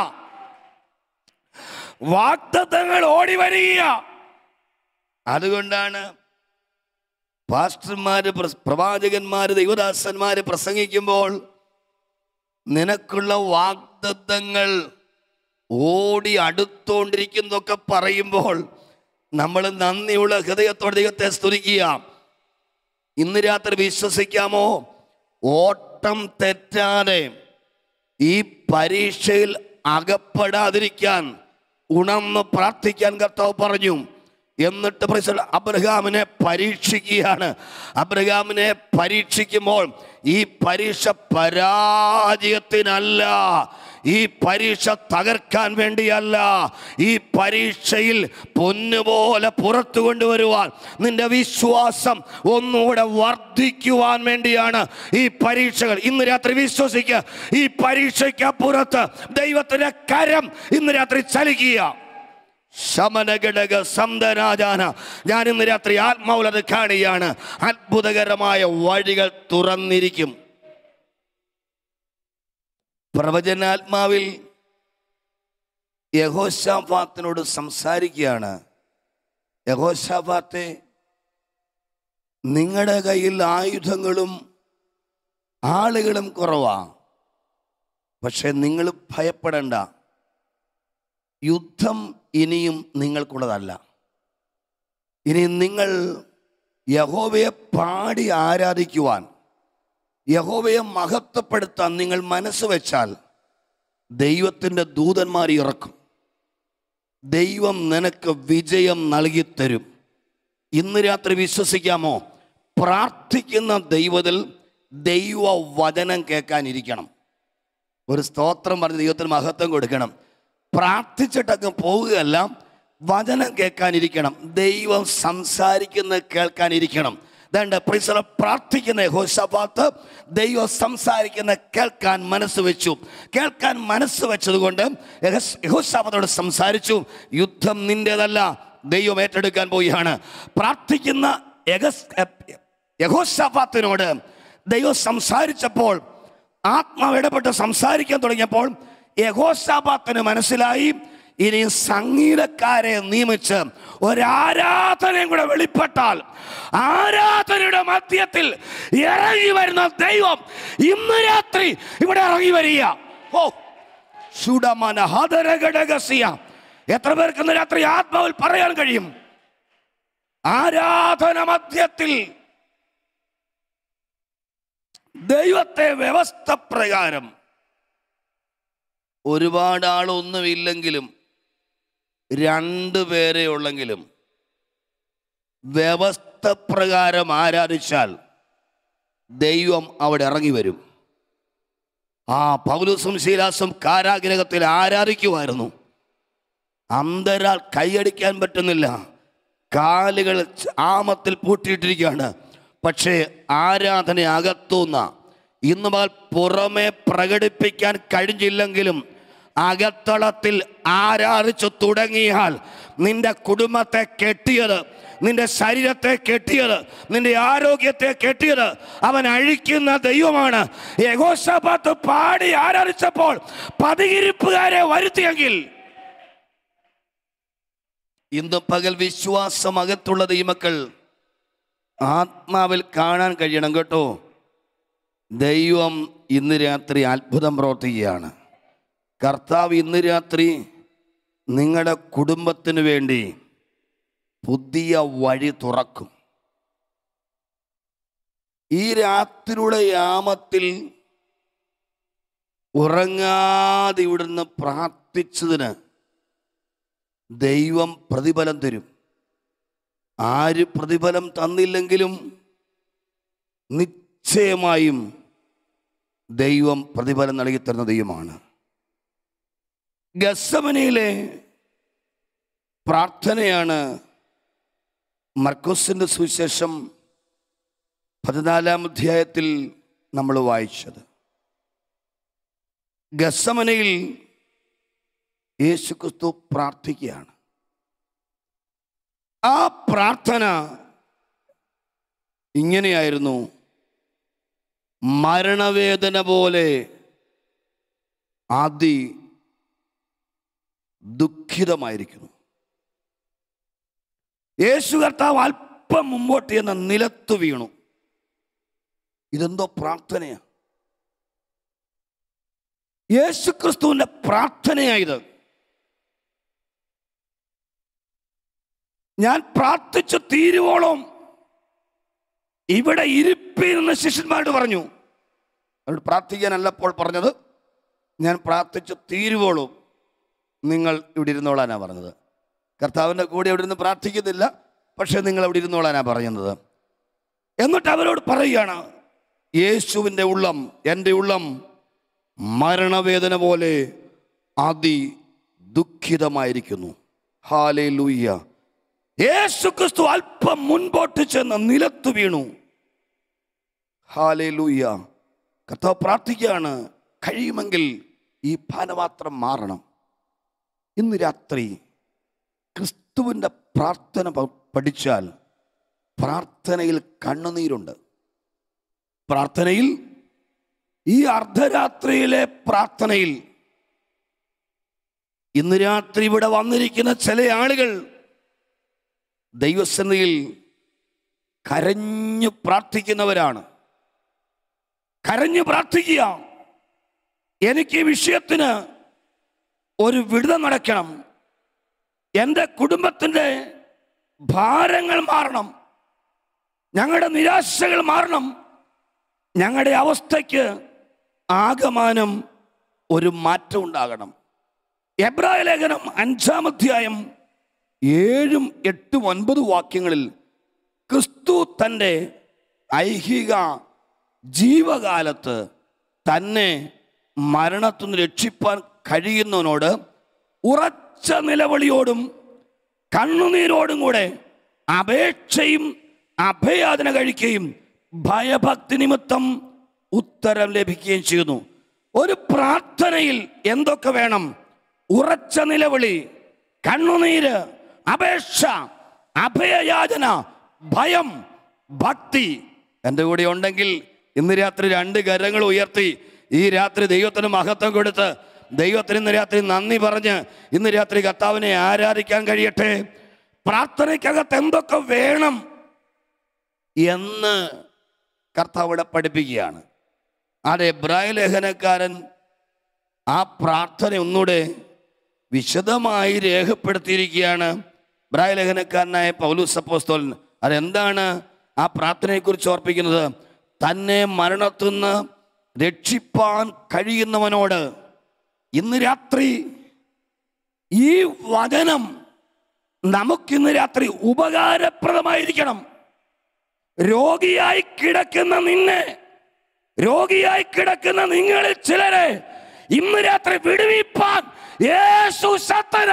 വാഗ്ദത്തങ്ങൾ ഓടി വരിക അതുകൊണ്ടാണ് പാസ്റ്റർമാര് പ്രസ്- പ്രവാചകന്മാര് ദൈവദാസന്മാര് പ്രസംഗിക്കുമ്പോൾ നിനക്കുള്ള വാഗ്ദത്തങ്ങൾ ഓടി അടുത്തോണ്ടിരിക്കുന്നതൊക്കെ പറയുമ്പോൾ നമ്മൾ നന്ദിയുള്ള ഹൃദയത്തോടെ ദൈവത്തെ സ്തുതിക്കുക ഇന്ന് രാത്രി വിശ്വസിക്കാമോ ഓട്ടം തെറ്റാതെ ഈ പരീക്ഷയിൽ അകപ്പെടാതിരിക്കാൻ ഉണർന്ന് പ്രാർത്ഥിക്കാൻ കർത്താവ് പറഞ്ഞു എന്നിട്ട് പ്രൈസ് ദി- അബ്രഹാമിനെ പരീക്ഷിക്കുകയാണ് അബ്രഹാമിനെ പരീക്ഷിക്കുമ്പോൾ ഈ പരീക്ഷ പരാജയത്തിനല്ല ഈ പരീക്ഷ തകർക്കാൻ വേണ്ടിയല്ല ഈ പരീക്ഷയിൽ പൊന്നുപോലെ പുറത്തു കൊണ്ടുവരുവാൻ നിന്റെ വിശ്വാസം ഒന്നുകൂടെ വർദ്ധിക്കുവാൻ വേണ്ടിയാണ് ഈ പരീക്ഷകൾ ഇന്ന് രാത്രി വിശ്വസിക്കുക ഈ പരീക്ഷയ്ക്കപ്പുറത്ത് ദൈവത്തിന്റെ കരം ഇന്ന് രാത്രി ചലിക്കുക ശമനഘടക സന്തനാജാന ഞാൻ ഇന്ന് രാത്രി ആത്മാവുലത് കാണുകയാണ് അത്ഭുതകരമായ വഴികൾ തുറന്നിരിക്കും പ്രവചനാത്മാവിൽ യഹോശാഫാത്തിനോട് സംസാരിക്കുകയാണ് യഹോശാഫാത്തെ നിങ്ങളുടെ കയ്യിൽ ആയുധങ്ങളും ആളുകളും കുറവാ പക്ഷെ നിങ്ങൾ ഭയപ്പെടണ്ട യുദ്ധം ഇനിയും നിങ്ങൾക്കുള്ളതല്ല ഇനി നിങ്ങൾ യഹോവയെ പാടി ആരാധിക്കുവാൻ യഹോവയെ മഹത്വപ്പെടുത്താൻ നിങ്ങൾ മനസ്സ് വെച്ചാൽ ദൈവത്തിൻ്റെ ദൂതന്മാർ ഇറക്കും ദൈവം നിനക്ക് വിജയം നൽകിത്തരും ഇന്ന് രാത്രി വിശ്വസിക്കാമോ പ്രാർത്ഥിക്കുന്ന ദൈവത്തിൽ ദൈവ വചനം കേൾക്കാനിരിക്കണം ഒരു സ്തോത്രം പറഞ്ഞ് ദൈവത്തിന് മഹത്വം കൊടുക്കണം പ്രാർത്ഥിച്ചിട്ടൊക്കെ പോവുകയല്ല വചനം കേൾക്കാനിരിക്കണം ദൈവം സംസാരിക്കുന്ന കേൾക്കാനിരിക്കണം ദണ്ട് പ്രിസല പ്രാർത്ഥിക്കുന്ന യഹോശാഫാത്ത് ദൈവം സംസാരിക്കുന്ന കേൾക്കാൻ മനസ്സ് വെച്ചു കേൾക്കാൻ മനസ്സ് വെച്ചതുകൊണ്ട് യഹോശാഫത്തോട് സംസാരിച്ചു യുദ്ധം നിന്റേതല്ല ദൈവം ഏറ്റെടുക്കാൻ പോവുകയാണ് പ്രാർത്ഥിക്കുന്ന യഹസ് യഹോശാഫാത്തിനോട് ദൈവം സംസാരിച്ചപ്പോൾ ആത്മാവ് ഇടപെട്ട് സംസാരിക്കാൻ തുടങ്ങിയപ്പോൾ യഹോശാപാത്തിന് മനസ്സിലായി ഇനി സംഗീതക്കാരെ നിയമിച്ച് ഒരാരാധനയും കൂടെ വെളിപ്പെട്ടാൽ ആരാധനയുടെ മധ്യത്തിൽ ഇറങ്ങി വരുന്ന ദൈവം ഇന്ന് രാത്രി ഇവിടെ ഇറങ്ങി വരിക ഓ ശുഡമന ഹതരഘടകസിയ എത്ര പേർക്ക് ഇന്ന് രാത്രി ആത്മാവിൽ പറയാൻ കഴിയും ആരാധന മധ്യത്തിൽ ദൈവത്തെ വ്യവസ്ഥ പ്രകാരം ഒരുപാട് ആളൊന്നുമില്ലെങ്കിലും രണ്ട് പേരെ ഉള്ളെങ്കിലും വ്യവസ്ഥ പ്രകാരം ആരാധിച്ചാൽ ദൈവം അവിടെ ഇറങ്ങി വരും ആ പൗലുസും ശീലാസും കാരാഗ്രഹത്തിൽ ആരാധിക്കുമായിരുന്നു അന്തരാൽ കൈയടിക്കാൻ പറ്റുന്നില്ല കാലുകൾ ആമത്തിൽ പൂട്ടിയിട്ടിരിക്കുകയാണ് പക്ഷേ ആരാധന അകത്തുന്ന ഇന്ന് മുതൽ പുറമെ പ്രകടിപ്പിക്കാൻ കഴിഞ്ഞില്ലെങ്കിലും അകത്തളത്തിൽ ആരാധിച്ചു തുടങ്ങിയാൽ നിന്റെ കുടുംബത്തെ കെട്ടിയത് നിന്റെ ശരീരത്തെ കെട്ടിയത് നിന്റെ ആരോഗ്യത്തെ കെട്ടിയത് അവൻ അഴിക്കുന്ന ദൈവമാണ് യഹോശാപാത്ത് പാടി ആരാധിച്ചപ്പോൾ പതിയിരിപ്പുകാരെ വരുത്തിയെങ്കിൽ ഇന്ന് പകൽ വിശ്വാസം അകത്തുള്ള ദൈവമക്കൾ ആത്മാവിൽ കാണാൻ കഴിയണം കേട്ടോ ദൈവം ഇന്ന് രാത്രി അത്ഭുതം പ്രവർത്തിക്കുകയാണ് കർത്താവ് ഇന്ന് രാത്രി നിങ്ങളുടെ കുടുംബത്തിന് വേണ്ടി പുതിയ വഴി തുറക്കും ഈ രാത്രിയുടെ യാമത്തിൽ ഉറങ്ങാതെ ഇവിടുന്ന് പ്രാർത്ഥിച്ചതിന് ദൈവം പ്രതിഫലം തരും ആര് പ്രതിഫലം തന്നില്ലെങ്കിലും നിശ്ചയമായും ദൈവം പ്രതിഫലം നൽകി തരുന്ന ദൈവമാണ് ഗസമനയിലെ പ്രാർത്ഥനയാണ് മർക്കോസിൻ്റെ സുവിശേഷം പതിനാലാം അധ്യായത്തിൽ നമ്മൾ വായിച്ചത് ഗസമനയിൽ യേശുക്രിസ്തു പ്രാർത്ഥിക്കുകയാണ് ആ പ്രാർത്ഥന ഇങ്ങനെയായിരുന്നു മരണവേദന പോലെ അതി ദുഃഖിതമായിരിക്കുന്നു യേശു കർത്താവ് അല്പം മുമ്പോട്ട് എന്ന നിലത്ത് വീണു ഇതെന്തോ പ്രാർത്ഥനയാ യേശു ക്രിസ്തുവിന്റെ പ്രാർത്ഥനയായത് ഞാൻ പ്രാർത്ഥിച്ചു തീരുവോളം ഇവിടെ ഇരിപ്പിരുന്ന ശിഷ്യന്മാരോട് പറഞ്ഞു അവരോട് പ്രാർത്ഥിക്കാനല്ല അപ്പോൾ പറഞ്ഞത് ഞാൻ പ്രാർത്ഥിച്ചു തീരുവോളും നിങ്ങൾ ഇവിടെ ഇരുന്നോളാനാ പറഞ്ഞത് കർത്താവിൻ്റെ കൂടെ അവിടെ ഇരുന്ന് പ്രാർത്ഥിക്കുന്നില്ല പക്ഷെ നിങ്ങൾ അവിടെ ഇരുന്നോളാനാ പറയുന്നത് എന്നിട്ട് അവരോട് പറയുകയാണ് യേശുവിൻ്റെ ഉള്ളം എൻ്റെ ഉള്ളം മരണവേദന പോലെ അതി ദുഃഖിതമായിരിക്കുന്നു ഹാലേ ലൂയ്യ യേശു ക്രിസ്തു അല്പം മുൻപോട്ട് ചെന്ന് നിലത്ത് വീണു ഹാലേ ലൂയ്യ കർത്താവ് പ്രാർത്ഥിക്കുകയാണ് കഴിയുമെങ്കിൽ ഈ പാനപാത്രം മാറണം ഇന്ന് രാത്രി ക്രിസ്തുവിൻ്റെ പ്രാർത്ഥന പ- പഠിച്ചാൽ പ്രാർത്ഥനയിൽ കണ്ണുനീരുണ്ട് പ്രാർത്ഥനയിൽ ഈ അർദ്ധരാത്രിയിലെ പ്രാർത്ഥനയിൽ ഇന്ന് രാത്രി ഇവിടെ വന്നിരിക്കുന്ന ചില ആളുകൾ ദൈവസന്നിധിയിൽ കരഞ്ഞു പ്രാർത്ഥിക്കുന്നവരാണ് കരഞ്ഞു പ്രാർത്ഥിക്കുക എനിക്ക് ഈ വിഷയത്തിന് ഒരു വിടുതൽ നടക്കണം എൻ്റെ കുടുംബത്തിൻ്റെ ഭാരങ്ങൾ മാറണം ഞങ്ങളുടെ നിരാശകൾ മാറണം ഞങ്ങളുടെ അവസ്ഥയ്ക്ക് ആകമാനം ഒരു മാറ്റം ഉണ്ടാകണം എബ്രായ ലേഖനം അഞ്ചാം അധ്യായം ഏഴും എട്ടും ഒൻപത് വാക്യങ്ങളിൽ ക്രിസ്തു തൻ്റെ ഐഹിക ജീവകാലത്ത് തന്നെ മരണത്തു നിന്ന് രക്ഷിപ്പാൻ കഴിയുന്നവനോട് ഉറച്ച നിലവിളിയോടും കണ്ണുനീരോടും കൂടെ അപേക്ഷയും അഭയാതന കഴിക്കുകയും ഭയഭക്തി നിമിത്തം ഉത്തരം ലഭിക്കുകയും ചെയ്യുന്നു ഒരു പ്രാർത്ഥനയിൽ എന്തൊക്കെ വേണം ഉറച്ച നിലവിളി കണ്ണുനീര് അപേക്ഷ അഭയയാചന ഭയം ഭക്തി എൻ്റെ കൂടെ ഉണ്ടെങ്കിൽ ഇന്ന് രാത്രി രണ്ട് കരങ്ങൾ ഉയർത്തി ഈ രാത്രി ദൈവത്തിന് മഹത്വം കൊടുത്ത് ദൈവത്തിന് ഇന്ന് രാത്രി നന്ദി പറഞ്ഞ് ഇന്ന് രാത്രി കർത്താവിനെ ആരാധിക്കാൻ കഴിയട്ടെ പ്രാർത്ഥനയ്ക്കകത്ത് എന്തൊക്കെ വേണം എന്ന് കർത്താവ് ഇവിടെ പഠിപ്പിക്കുകയാണ് അത് എബ്രായ ലേഖനക്കാരൻ ആ പ്രാർത്ഥന ഒന്നുകൂടെ വിശദമായി രേഖപ്പെടുത്തിയിരിക്കുകയാണ് എബ്രായ ലേഖനക്കാരനായ പൗലൂസ് അപ്പോസ്തോലൻ അതെന്താണ് ആ പ്രാർത്ഥനയെക്കുറിച്ച് ഓർപ്പിക്കുന്നത് തന്നെ മരണത്തുനിന്ന് രക്ഷിപ്പാൻ കഴിയുന്നവനോട് ഇന്ന് രാത്രി ഈ വചനം നമുക്കിന്ന് രാത്രി ഉപകാരപ്രദമായിരിക്കണം രോഗിയായി കിടക്കുന്ന നിന്നെ രോഗിയായി കിടക്കുന്ന നിങ്ങളിൽ ചിലരെ ഇന്ന് രാത്രി വിടുവിപ്പാൻ യേശു സത്തന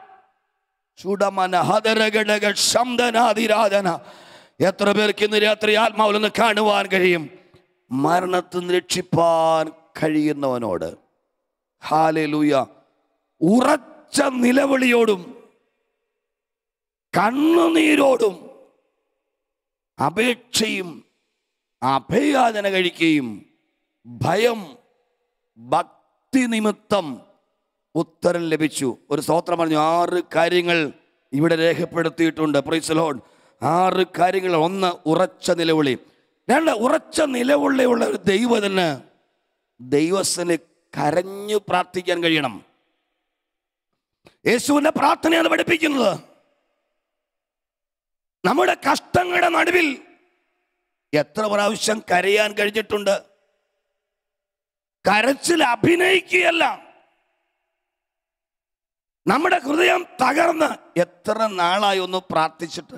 ചുടമന ഹതരഘടക ശബ്ദനാതിരാധന എത്ര പേർക്ക് ഇന്ന് രാത്രി ആത്മാവിലൊന്ന് കാണുവാൻ കഴിയും മരണത്തിൽ നിന്ന് രക്ഷിപ്പാൻ കഴിയുന്നവനോട് ഹാലെ ലൂയ ഉറച്ച നിലവിളിയോടും കണ്ണുനീരോടും അപേക്ഷയും അഭയാചന കഴിക്കുകയും ഭയം ഭക്തി നിമിത്തം ഉത്തരം ലഭിച്ചു ഒരു സ്തോത്രം പറഞ്ഞു ആറ് കാര്യങ്ങൾ ഇവിടെ രേഖപ്പെടുത്തിയിട്ടുണ്ട് പ്രൈസലോൺ ആറ് കാര്യങ്ങൾ ഒന്ന് ഉറച്ച നിലവിളി രണ്ട് ഉറച്ച നിലവിളിയുള്ള ഒരു ദൈവത്തിന് ദൈവത്തിന് കരഞ്ഞു പ്രാർത്ഥിക്കാൻ കഴിയണം യേശുവിന്റെ പ്രാർത്ഥനയാണ് പഠിപ്പിക്കുന്നത് നമ്മുടെ കഷ്ടങ്ങളുടെ നടുവിൽ എത്ര പ്രാവശ്യം കരയാൻ കഴിഞ്ഞിട്ടുണ്ട് കരച്ചിൽ അഭിനയിക്കുകയല്ല നമ്മുടെ ഹൃദയം തകർന്ന് എത്ര നാളായി ഒന്ന് പ്രാർത്ഥിച്ചിട്ട്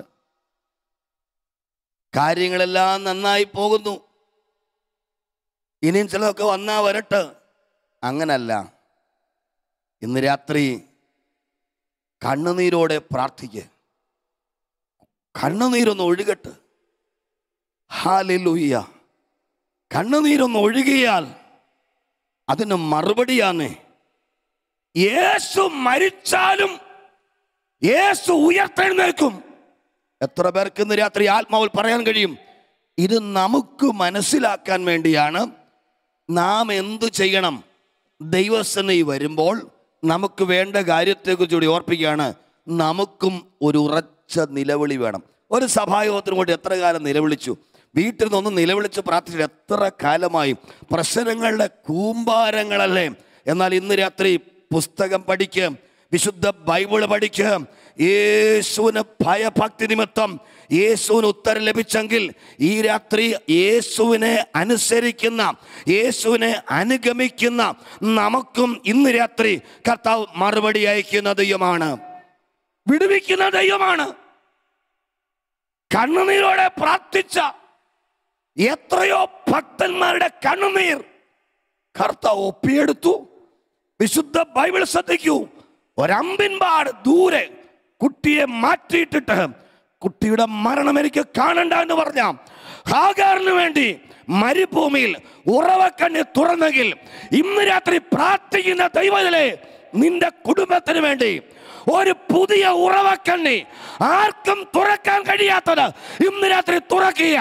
കാര്യങ്ങളെല്ലാം നന്നായി പോകുന്നു ഇനിയും ചിലതൊക്കെ വന്നാ വരട്ടെ അങ്ങനല്ല ഇന്ന് രാത്രി കണ്ണുനീരോടെ പ്രാർത്ഥിക്കുക കണ്ണുനീരൊന്ന് ഒഴുകട്ട് ഹാലിലൂയ്യ കണ്ണുനീരൊന്ന് ഒഴുകിയാൽ അതിന് മറുപടിയാണ് യേശു മരിച്ചാലും യേശു ഉയർത്തെഴുന്നേൽക്കും എത്ര പേർക്ക് ഇന്ന് രാത്രി ആത്മാവിൽ പറയാൻ കഴിയും ഇത് നമുക്ക് മനസ്സിലാക്കാൻ വേണ്ടിയാണ് നാം എന്തു ചെയ്യണം ദൈവസേനയിൽ വരുമ്പോൾ നമുക്ക് വേണ്ട കാര്യത്തെക്കുറിച്ച് കൂടി ഓർപ്പിക്കുകയാണ് നമുക്കും ഒരു ഉറച്ച നിലവിളി വേണം ഒരു സഭായോഗത്തിന് കൂടി എത്ര കാലം നിലവിളിച്ചു വീട്ടിൽ നിന്നൊന്ന് നിലവിളിച്ച് പ്രാർത്ഥിച്ചിട്ട് എത്ര കാലമായി പ്രശ്നങ്ങളുടെ കൂമ്പാരങ്ങളല്ലേ എന്നാൽ ഇന്ന് രാത്രി പുസ്തകം പഠിക്കുക വിശുദ്ധ ബൈബിള് പഠിക്കുക യേശുവിന് ഭയഭക്തി നിമിത്തം യേശുവിന് ഉത്തരം ലഭിച്ചെങ്കിൽ ഈ രാത്രി യേശുവിനെ അനുസരിക്കുന്ന യേശുവിനെ അനുഗമിക്കുന്ന നമുക്കും ഇന്ന് രാത്രി കർത്താവ് മറുപടി അയക്കുന്ന ദൈവമാണ് വിടുവിക്കുന്ന ദൈവമാണ് കണ്ണുനീരോടെ പ്രാർത്ഥിച്ച എത്രയോ ഭക്തന്മാരുടെ കണ്ണുനീർ കർത്താവ് ഒപ്പിയെടുത്തു വിശുദ്ധ ബൈബിൾ ശ്രദ്ധിക്കൂ ഒരമ്പിൻപാട് ദൂരെ കുട്ടിയെ മാറ്റിയിട്ടിട്ട് കുട്ടിയുടെ മരണം എനിക്ക് കാണണ്ട എന്ന് പറഞ്ഞ ഹാഗാറിന് വേണ്ടി മരുഭൂമിയിൽ ഉറവക്കണ്ണി തുറന്നെങ്കിൽ ഇന്ന് രാത്രി പ്രാർത്ഥിക്കുന്ന ദൈവത്തിലെ നിന്റെ കുടുംബത്തിന് വേണ്ടി ഒരു പുതിയ ഉറവക്കണ്ണി ആർക്കും തുറക്കാൻ കഴിയാത്തത് ഇന്ന് രാത്രി തുറക്കുക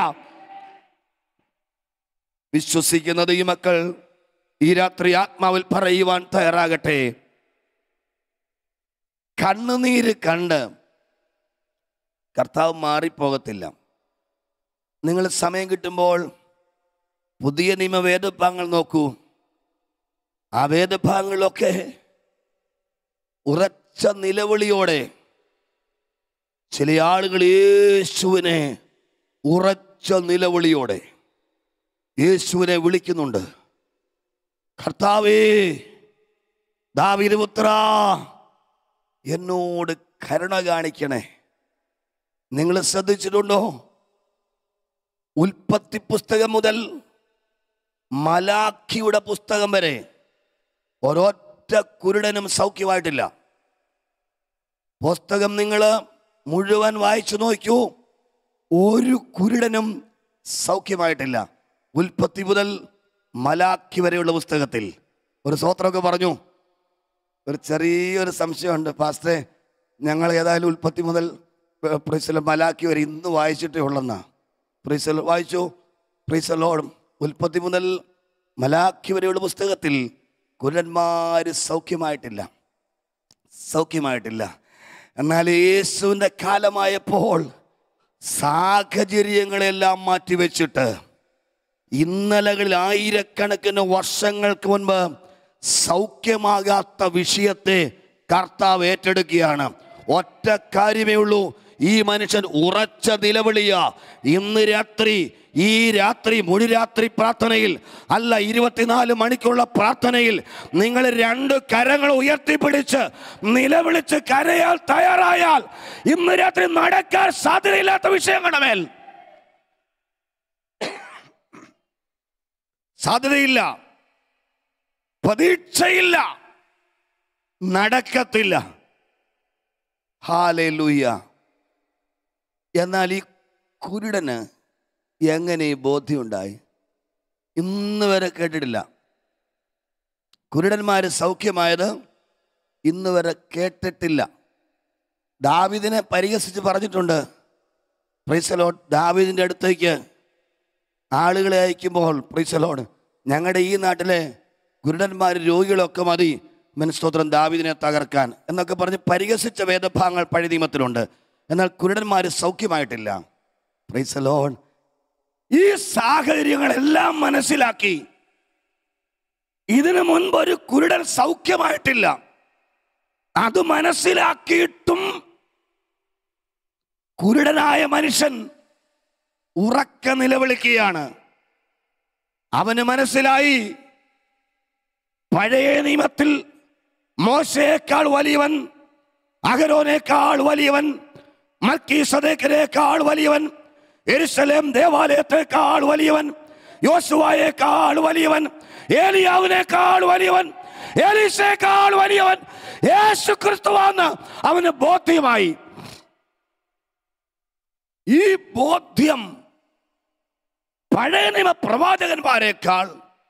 വിശ്വസിക്കുന്നത് ഈ മക്കൾ ഈ രാത്രി ആത്മാവിൽ പറയുവാൻ തയ്യാറാകട്ടെ കണ്ണുനീര് കണ്ട് കർത്താവ് മാറിപ്പോകത്തില്ല നിങ്ങൾ സമയം കിട്ടുമ്പോൾ പുതിയ നിയമ വേദഭാഗങ്ങൾ നോക്കൂ ആ വേദഭാഗങ്ങളിലൊക്കെ ഉറച്ച നിലവിളിയോടെ ചില ആളുകൾ യേശുവിനെ ഉറച്ച നിലവിളിയോടെ യേശുവിനെ വിളിക്കുന്നുണ്ട് കർത്താവേ ദാവിദുപുത്ര എന്നോട് കരുണ കാണിക്കണേ നിങ്ങൾ ശ്രദ്ധിച്ചിട്ടുണ്ടോ ഉൽപ്പത്തി പുസ്തകം മുതൽ മലാഖിയുടെ പുസ്തകം വരെ ഒരൊറ്റ കുരുടനും സൗഖ്യമായിട്ടില്ല പുസ്തകം നിങ്ങൾ മുഴുവൻ വായിച്ചു നോക്കൂ ഒരു കുരുടനും സൗഖ്യമായിട്ടില്ല ഉൽപ്പത്തി മുതൽ മലാഖി വരെയുള്ള പുസ്തകത്തിൽ ഒരു സ്വത്രമൊക്കെ പറഞ്ഞു ഒരു ചെറിയൊരു സംശയമുണ്ട് പാസ്റ്ററെ ഞങ്ങൾ ഏതായാലും ഉൽപ്പത്തി മുതൽ പ്രീസൽ മലാക്കി വരെ ഇന്ന് വായിച്ചിട്ടേ ഉള്ളെന്നാ പ്രീസൽ വായിച്ചു പ്രീസലോടും ഉൽപ്പത്തി മുതൽ മലാഖി വരെയുള്ള പുസ്തകത്തിൽ കുരന്മാർ സൗഖ്യമായിട്ടില്ല സൗഖ്യമായിട്ടില്ല എന്നാൽ യേശുവിൻ്റെ കാലമായപ്പോൾ സാഹചര്യങ്ങളെല്ലാം മാറ്റിവെച്ചിട്ട് ഇന്നലകളിൽ ആയിരക്കണക്കിന് വർഷങ്ങൾക്ക് മുൻപ് സൗഖ്യമാകാത്ത വിഷയത്തെ കർത്താവ് ഏറ്റെടുക്കുകയാണ് ഒറ്റ കാര്യമേ ഉള്ളൂ ഈ മനുഷ്യൻ ഉറച്ച നിലവിളിയ ഇന്ന് രാത്രി ഈ രാത്രി മുഴുരാത്രി പ്രാർത്ഥനയിൽ അല്ല ഇരുപത്തിനാല് മണിക്കുള്ള പ്രാർത്ഥനയിൽ നിങ്ങൾ രണ്ട് കരങ്ങൾ ഉയർത്തിപ്പിടിച്ച് നിലവിളിച്ച് കരയാൽ തയ്യാറായാൽ ഇന്ന് രാത്രി നടക്കാൻ സാധ്യതയില്ലാത്ത വിഷയങ്ങളുടെ മേൽ സാധ്യതയില്ല പ്രതീക്ഷയില്ല നടക്കത്തില്ല ഹാലൂയ്യ എന്നാൽ ഈ കുരുടന് എങ്ങനെ ഈ ബോധ്യമുണ്ടായി ഇന്ന് വരെ കേട്ടിട്ടില്ല കുരുടന്മാർ സൗഖ്യമായത് ഇന്ന് വരെ കേട്ടിട്ടില്ല ദാവിദിനെ പരിഹസിച്ച് പറഞ്ഞിട്ടുണ്ട് പ്രീസലോഡ് ദാവിദിൻ്റെ അടുത്തേക്ക് ആളുകളെ അയക്കുമ്പോൾ പ്രീസലോഡ് ഞങ്ങളുടെ ഈ നാട്ടിലെ ഗുരുടന്മാർ രോഗികളൊക്കെ മതി മനസ്തോത്രം ദാവിദിനെ തകർക്കാൻ എന്നൊക്കെ പറഞ്ഞ് പരിഹസിച്ച വേദഭാഗങ്ങൾ പഴയ നിയമത്തിലുണ്ട് എന്നാൽ കുരുടന്മാർ സൗഖ്യമായിട്ടില്ല പ്രീസലോൺ ഈ സാഹചര്യങ്ങളെല്ലാം മനസ്സിലാക്കി ഇതിനു മുൻപ് ഒരു കുരുടൻ സൗഖ്യമായിട്ടില്ല അത് മനസ്സിലാക്കിയിട്ടും കുരുടനായ മനുഷ്യൻ ഉറക്ക നിലവിളിക്കുകയാണ് അവന് മനസ്സിലായി പഴയ നിയമത്തിൽ മോശയേക്കാൾ വലിയവൻ അഹരോനേക്കാൾ വലിയവൻ മൽക്കീസദേക്കിനേക്കാൾ വലിയവൻ എരുസലേം ദേവാലയത്തെക്കാൾ വലിയവൻ യോശുവായേക്കാൾ വലിയവൻ ഏലിയാവിനേക്കാൾ വലിയവൻ ഏലീസേക്കാൾ വലിയവൻ യേശു ക്രിസ്തുവാന്ന് അവന് ബോധ്യമായി ഈ ബോധ്യം പഴയ നിയമ പ്രവാചകന്മാരെക്കാൾ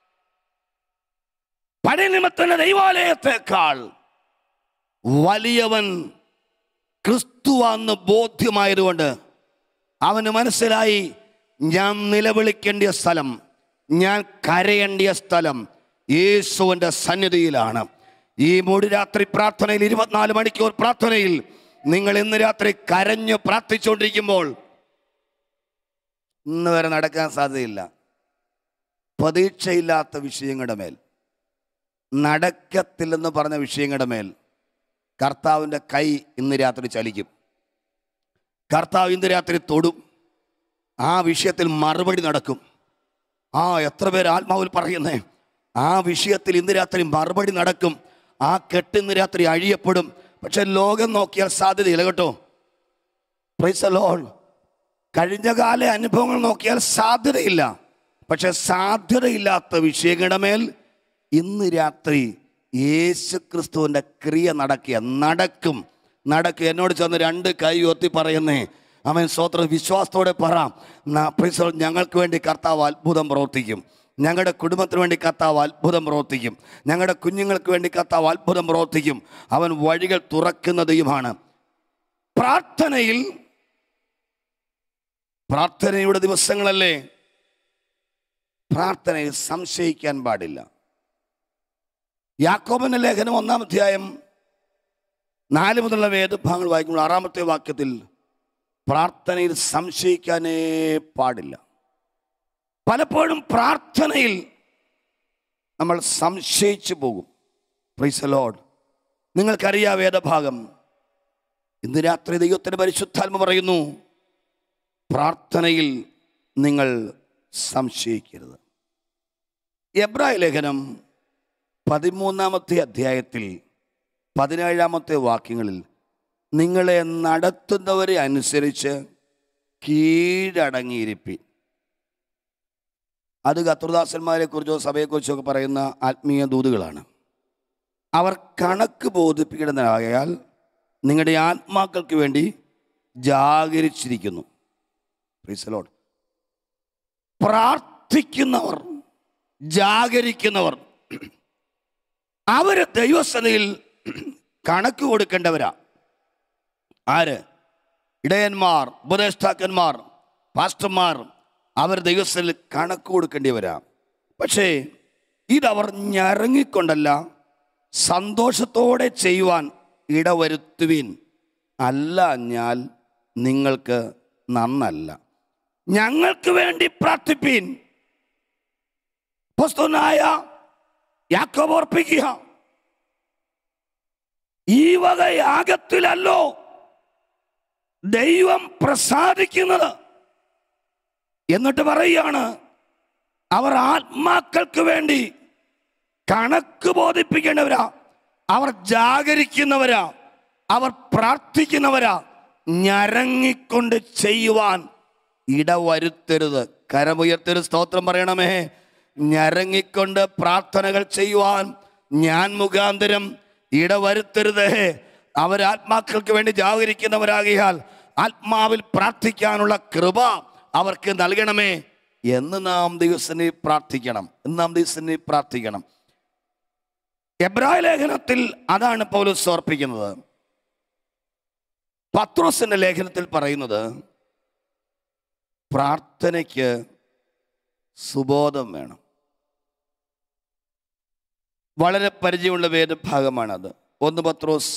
പഴയ നിയമത്തിന്റെ ദൈവാലയത്തെക്കാൾ വലിയവൻ ക്രിസ്തുവാന്ന് ബോധ്യമായതുകൊണ്ട് അവന് മനസ്സിലായി ഞാൻ നിലവിളിക്കേണ്ട സ്ഥലം ഞാൻ കരയേണ്ടിയ സ്ഥലം യേശുവിൻ്റെ സന്നിധിയിലാണ് ഈ മൂടി രാത്രി പ്രാർത്ഥനയിൽ ഇരുപത്തിനാല് മണിക്കൂർ പ്രാർത്ഥനയിൽ നിങ്ങൾ ഇന്ന് രാത്രി കരഞ്ഞു പ്രാർത്ഥിച്ചുകൊണ്ടിരിക്കുമ്പോൾ ഇന്ന് വരെ നടക്കാൻ സാധ്യതയില്ല പ്രതീക്ഷയില്ലാത്ത വിഷയങ്ങളുടെ മേൽ നടക്കത്തില്ലെന്ന് പറഞ്ഞ വിഷയങ്ങളുടെ മേൽ കർത്താവിൻ്റെ കൈ ഇന്ന് രാത്രി ചലിക്കും കർത്താവ് ഇന്ന് രാത്രി തൊടും ആ വിഷയത്തിൽ മറുപടി നടക്കും ആ എത്ര പേര് ആത്മാവിൽ പറയുന്നേ ആ വിഷയത്തിൽ ഇന്ന് രാത്രി മറുപടി നടക്കും ആ കെട്ട് ഇന്ന് രാത്രി അഴിയപ്പെടും പക്ഷെ ലോകം നോക്കിയാൽ സാധ്യതയില്ല കേട്ടോ പ്രൈസ് ലോൺ കഴിഞ്ഞകാല അനുഭവങ്ങൾ നോക്കിയാൽ സാധ്യതയില്ല പക്ഷെ സാധ്യതയില്ലാത്ത വിഷയങ്ങളുടെ മേൽ ഇന്ന് രാത്രി യേശു ക്രിസ്തുവിൻ്റെ ക്രിയ നടക്കുക നടക്കും നടക്കും എന്നോട് ചെന്ന് രണ്ട് കൈ ഒത്തി പറയുന്നേ അവൻ സ്വത്ര വിശ്വാസത്തോടെ പറ ന- praise the Lord, ഞങ്ങൾക്ക് വേണ്ടി കർത്താവ് അത്ഭുതം പ്രവർത്തിക്കും ഞങ്ങളുടെ കുടുംബത്തിന് വേണ്ടി കർത്താവ് അത്ഭുതം പ്രവർത്തിക്കും ഞങ്ങളുടെ കുഞ്ഞുങ്ങൾക്ക് വേണ്ടി കർത്താവ് അത്ഭുതം പ്രവർത്തിക്കും അവൻ വഴികൾ തുറക്കുന്ന ദൈവമാണ് പ്രാർത്ഥനയിൽ പ്രാർത്ഥനയുടെ ദിവസങ്ങളല്ലേ പ്രാർത്ഥനയിൽ സംശയിക്കാൻ പാടില്ല യാക്കോബന്റെ ലേഖനം ഒന്നാം അധ്യായം നാല് മുതലുള്ള വേദഭാഗങ്ങൾ വായിക്കുമ്പോൾ ആറാമത്തെ വാക്യത്തിൽ പ്രാർത്ഥനയിൽ സംശയിക്കാനേ പാടില്ല പലപ്പോഴും പ്രാർത്ഥനയിൽ നമ്മൾ സംശയിച്ചു പോകും പ്രൈസ് ലോഡ് നിങ്ങൾക്കറിയാം വേദഭാഗം ഇന്ന് രാത്രി ദൈവത്തിന്റെ പരിശുദ്ധാത്മ പറയുന്നു പ്രാർത്ഥനയിൽ നിങ്ങൾ സംശയിക്കരുത് എബ്രായ ലേഖനം പതിമൂന്നാമത്തെ അധ്യായത്തിൽ പതിനേഴാമത്തെ വാക്യങ്ങളിൽ നിങ്ങളെ നടത്തുന്നവരെ അനുസരിച്ച് കീഴടങ്ങിയിരിപ്പി അത് കത്തുർദാസന്മാരെ കുറിച്ചോ സഭയെക്കുറിച്ചോ ഒക്കെ പറയുന്ന ആത്മീയ ദൂതുകളാണ് അവർ കണക്ക് ബോധിപ്പിക്കുന്നതായാൽ നിങ്ങളുടെ ആത്മാക്കൾക്ക് വേണ്ടി ജാഗരിച്ചിരിക്കുന്നു Praise the Lord. പ്രാർത്ഥിക്കുന്നവർ ജാഗരിക്കുന്നവർ അവര് ദൈവസനയിൽ കണക്ക് കൊടുക്കേണ്ടവരാ ആര് ഇടയന്മാർ ഉപദേഷ്ടാക്കന്മാർ പാസ്റ്റർമാർ അവർ ദൈവസ്ഥലിൽ കണക്ക് കൊടുക്കേണ്ടിവരാ പക്ഷേ ഇതവർ ഞരങ്ങിക്കൊണ്ടല്ല സന്തോഷത്തോടെ ചെയ്യുവാൻ ഇടവരുത്തുവിൻ അല്ല ഞാൻ നിങ്ങൾക്ക് നന്നല്ല ഞങ്ങൾക്ക് വേണ്ടി പ്രാർത്ഥിപ്പീൻ പുസ്തകനായ യാക്കോബ് ഓർപ്പിക്കുക ഈ വക യാഗത്തിലല്ലോ ദൈവം പ്രസാദിക്കുന്നത് എന്നിട്ട് പറയുകയാണ് അവർ ആത്മാക്കൾക്ക് വേണ്ടി കണക്ക് ബോധിപ്പിക്കേണ്ടവരാ അവർ ജാഗരിക്കുന്നവരാ അവർ പ്രാർത്ഥിക്കുന്നവരാ ഞരങ്ങിക്കൊണ്ട് ചെയ്യുവാൻ ഇടവരുത്തരുത് കരമുയർത്തൊരു സ്തോത്രം പറയണമേ ഞരങ്ങിക്കൊണ്ട് പ്രാർത്ഥനകൾ ചെയ്യുവാൻ ഞാൻ മുഖാന്തരം ഇടവരുത്തരുത് അവരാത്മാക്കൾക്ക് വേണ്ടി ജാഗരിക്കുന്നവരാകിയാൽ ആത്മാവിൽ പ്രാർത്ഥിക്കാനുള്ള കൃപ അവർക്ക് നൽകണമേ എന്ന് നാം ദിവസനെ പ്രാർത്ഥിക്കണം എന്ന് നാം ദിവസനെ പ്രാർത്ഥിക്കണം എബ്രായ ലേഖനത്തിൽ അതാണ് പൗലോസ് ഓർപ്പിക്കുന്നത് പത്രോസിന്റെ ലേഖനത്തിൽ പറയുന്നത് പ്രാർത്ഥനയ്ക്ക് സുബോധം വേണം വളരെ പരിചയമുള്ള വേദഭാഗമാണത് ഒന്ന് പത്രോസ്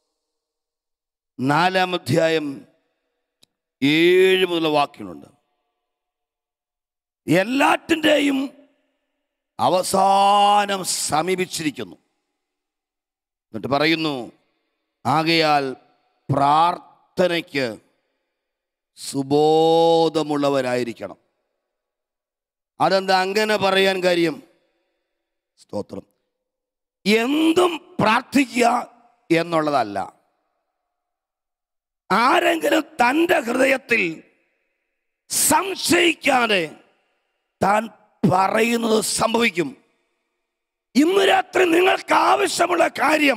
നാലാം അധ്യായം ഏഴ് മുതലുള്ള വാക്യങ്ങളുണ്ട് എല്ലാറ്റിൻ്റെയും അവസാനം സമീപിച്ചിരിക്കുന്നു എന്നിട്ട് പറയുന്നു ആകയാൽ പ്രാർത്ഥനയ്ക്ക് സുബോധമുള്ളവരായിരിക്കണം അതെന്താ അങ്ങനെ പറയാൻ കാര്യം സ്തോത്രം എന്തും പ്രാർത്ഥിക്കുക എന്നുള്ളതല്ല ആരെങ്കിലും തൻ്റെ ഹൃദയത്തിൽ സംശയിക്കാതെ താൻ പറയുന്നത് സംഭവിക്കും ഇന്ന് രാത്രി നിങ്ങൾക്ക് ആവശ്യമുള്ള കാര്യം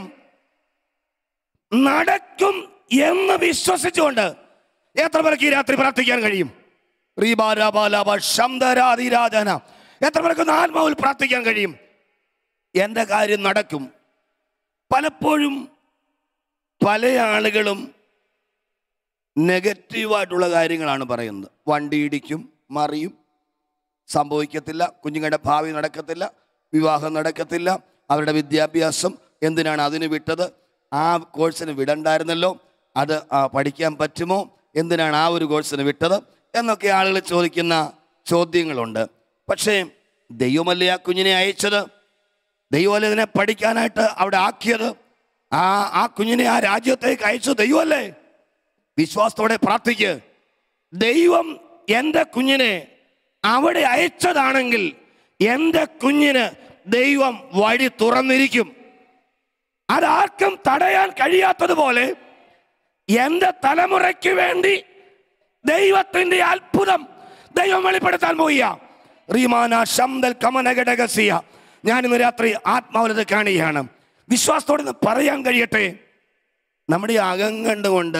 നടക്കും എന്ന് വിശ്വസിച്ചുകൊണ്ട് എത്ര പേർക്ക് ഈ രാത്രി പ്രാർത്ഥിക്കാൻ കഴിയും റീബാലാബാലാബ ശബ്ദരാതിരാജന എത്ര പേർക്ക് ഒന്ന് ആത്മാവിൽ പ്രാർത്ഥിക്കാൻ കഴിയും എൻ്റെ കാര്യം നടക്കും പലപ്പോഴും പല ആളുകളും നെഗറ്റീവായിട്ടുള്ള കാര്യങ്ങളാണ് പറയുന്നത് വണ്ടി ഇടിക്കും മറിയും സംഭവിക്കത്തില്ല കുഞ്ഞുങ്ങളുടെ ഭാവി നടക്കത്തില്ല വിവാഹം നടക്കത്തില്ല അവരുടെ വിദ്യാഭ്യാസം എന്തിനാണ് അതിന് വിട്ടത് ആ കോഴ്സിന് വിടണ്ടായിരുന്നല്ലോ അത് ആ, പഠിക്കാൻ പറ്റുമോ എന്തിനാണ് ആ ഒരു കോഴ്സിന് വിട്ടത് എന്നൊക്കെ ആളുകൾ ചോദിക്കുന്ന ചോദ്യങ്ങളുണ്ട് പക്ഷേ ദൈവമല്ലേ ആ കുഞ്ഞിനെ അയച്ചത് ദൈവമല്ലേ ഇതിനെ പഠിക്കാനായിട്ട് അവിടെ ആക്കിയത് ആ ആ കുഞ്ഞിനെ ആ രാജ്യത്തേക്ക് അയച്ചു ദൈവമല്ലേ വിശ്വാസത്തോടെ പ്രാർത്ഥിക്ക് ദൈവം എൻ്റെ കുഞ്ഞിനെ അവിടെ അയച്ചതാണെങ്കിൽ എൻ്റെ കുഞ്ഞിന് ദൈവം വഴി തുറന്നിരിക്കും അതാർക്കും തടയാൻ കഴിയാത്തതുപോലെ എൻ്റെ തലമുറയ്ക്ക് വേണ്ടി ദൈവത്തിന്റെ അത്ഭുതം ദൈവം വെളിപ്പെടുത്താൻ പോയ റീമാന ശംദൽ കമനഘടകസിയ ഞാൻ ഇന്ന് രാത്രി ആത്മാവലത് കാണുകയാണ് വിശ്വാസത്തോടെ ഇത് പറയാൻ കഴിയട്ടെ നമ്മുടെ ഈ അകം കണ്ടുകൊണ്ട്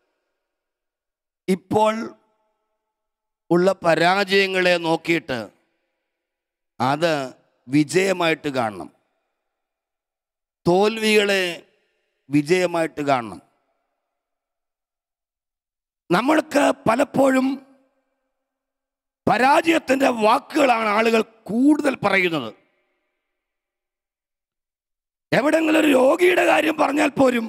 ഇപ്പോൾ ഉള്ള പരാജയങ്ങളെ നോക്കിയിട്ട് അത് വിജയമായിട്ട് കാണണം തോൽവികളെ വിജയമായിട്ട് കാണണം നമ്മൾക്ക് പലപ്പോഴും പരാജയത്തിൻ്റെ വാക്കുകളാണ് ആളുകൾ കൂടുതൽ പറയുന്നത് എവിടെങ്കിലും ഒരു രോഗിയുടെ കാര്യം പറഞ്ഞാൽ പോലും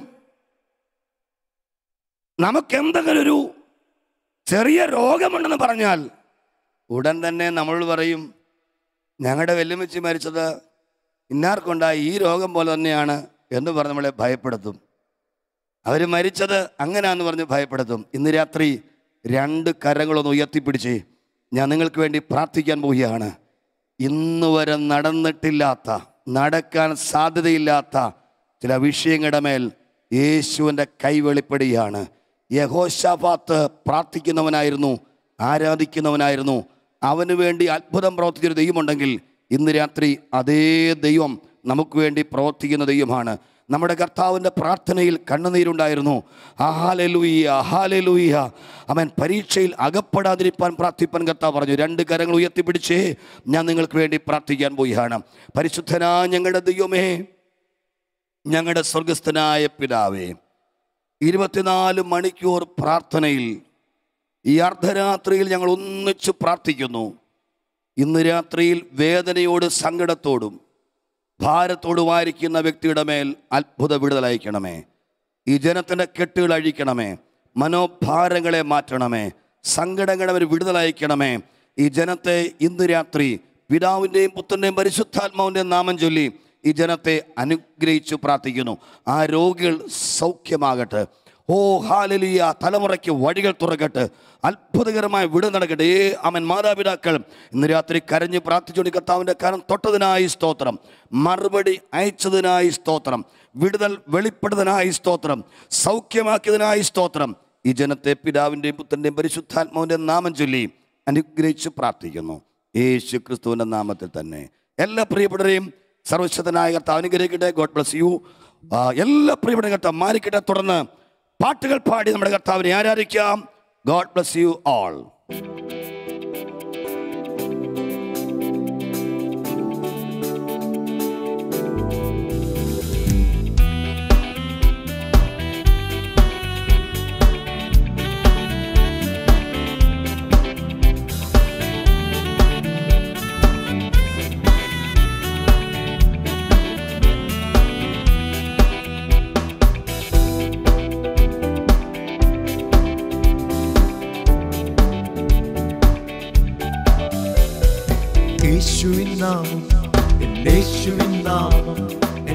നമുക്ക് എന്തെങ്കിലും ഒരു ചെറിയ രോഗമുണ്ടെന്ന് പറഞ്ഞാൽ ഉടൻ തന്നെ നമ്മൾ പറയും ഞങ്ങളുടെ വെല്ലുമിച്ച് മരിച്ചത് ഇന്നാർക്കുണ്ടായ ഈ രോഗം പോലെ തന്നെയാണ് എന്ന് പറഞ്ഞ് നമ്മളെ ഭയപ്പെടുത്തും അവർ മരിച്ചത് അങ്ങനെയാന്ന് പറഞ്ഞ് ഭയപ്പെടുത്തും ഇന്ന് രാത്രി രണ്ട് കരങ്ങളൊന്ന് ഉയർത്തിപ്പിടിച്ച് ഞാൻ നിങ്ങൾക്ക് വേണ്ടി പ്രാർത്ഥിക്കാൻ പോവുകയാണ് ഇന്ന് വരെ നടന്നിട്ടില്ലാത്ത നടക്കാൻ സാധ്യതയില്ലാത്ത ചില വിഷയങ്ങളുടെ മേൽ യേശുവിൻ്റെ കൈ വെളിപ്പെടുകയാണ് യഹോശാഫാത്ത് പ്രാർത്ഥിക്കുന്നവനായിരുന്നു ആരാധിക്കുന്നവനായിരുന്നു അവന് വേണ്ടി അത്ഭുതം പ്രവർത്തിച്ചൊരു ദൈവമുണ്ടെങ്കിൽ ഇന്ന് രാത്രി അതേ ദൈവം നമുക്ക് വേണ്ടി പ്രവർത്തിക്കുന്ന ദൈവമാണ് നമ്മുടെ കർത്താവിൻ്റെ പ്രാർത്ഥനയിൽ കണ്ണുനീരുണ്ടായിരുന്നു ഹാലലൂയ ഹാലലൂയ അവൻ പരീക്ഷയിൽ അകപ്പെടാതിരിപ്പാൻ പ്രാർത്ഥിപ്പാൻ കർത്താവ് പറഞ്ഞു രണ്ട് കരങ്ങൾ ഉയർത്തിപ്പിടിച്ചേ ഞാൻ നിങ്ങൾക്ക് വേണ്ടി പ്രാർത്ഥിക്കാൻ പോവുകയാണ് പരിശുദ്ധനാ ഞങ്ങളുടെ ദൈവമേ ഞങ്ങളുടെ സ്വർഗസ്ഥനായ പിതാവേ ഇരുപത്തിനാല് മണിക്കൂർ പ്രാർത്ഥനയിൽ ഈ അർദ്ധരാത്രിയിൽ ഞങ്ങൾ ഒന്നിച്ച് പ്രാർത്ഥിക്കുന്നു ഇന്ന് രാത്രിയിൽ വേദനയോട് സങ്കടത്തോടും ഭാരത്തോടുമായിരിക്കുന്ന വ്യക്തിയുടെ മേൽ അത്ഭുത വിടുതലയക്കണമേ ഈ ജനത്തിൻ്റെ കെട്ടുകൾ അഴിക്കണമേ മനോഭാരങ്ങളെ മാറ്റണമേ സങ്കടങ്ങളെ അവർ വിടുതലയക്കണമേ ഈ ജനത്തെ ഇന്ന് രാത്രി പിതാവിൻ്റെയും പുത്രൻ്റെയും പരിശുദ്ധാത്മാവിൻ്റെയും നാമം ചൊല്ലി ഈ ജനത്തെ അനുഗ്രഹിച്ചു പ്രാർത്ഥിക്കുന്നു ആ രോഗികൾ സൗഖ്യമാകട്ടെ ഓ ഹാലലിയ തലമുറയ്ക്ക് വഴികൾ തുറക്കട്ടെ അത്ഭുതകരമായ വിട നടക്കട്ടെ ഏ അവൻ മാതാപിതാക്കൾ ഇന്ന് രാത്രി കരഞ്ഞ് പ്രാർത്ഥിച്ചുകൊണ്ട് കർത്താവിൻ്റെ കരം തൊട്ടതിനായി സ്തോത്രം മറുപടി അയച്ചതിനായി സ്തോത്രം വിടുതൽ വെളിപ്പെടുന്നതിനായി സ്തോത്രം സൗഖ്യമാക്കിയതിനായി സ്തോത്രം ഈ ജനത്തെ പിതാവിൻ്റെയും പുത്രൻ്റെയും പരിശുദ്ധാത്മാവിൻ്റെയും നാമം ചൊല്ലി അനുഗ്രഹിച്ച് പ്രാർത്ഥിക്കുന്നു യേശു ക്രിസ്തുവിൻ്റെ നാമത്തിൽ തന്നെ എല്ലാ പ്രിയപ്പെട്ടവരെയും സർവശക്തനായ കർത്താവ് അനുഗ്രഹിക്കട്ടെ ഗോഡ് ബ്ലസ് യു എല്ലാ പ്രിയപ്പെട്ട കർത്താവ് മാനിക്കട്ടെ തുടർന്ന് പാട്ടുകൾ പാടി നമ്മുടെ കർത്താവിനെ ആരാധിക്കാം ഗോഡ് ബ്ലസ് യു ആൾ യേശുവിൻ നാമം എൻ യേശുവിൻ നാമം എൻ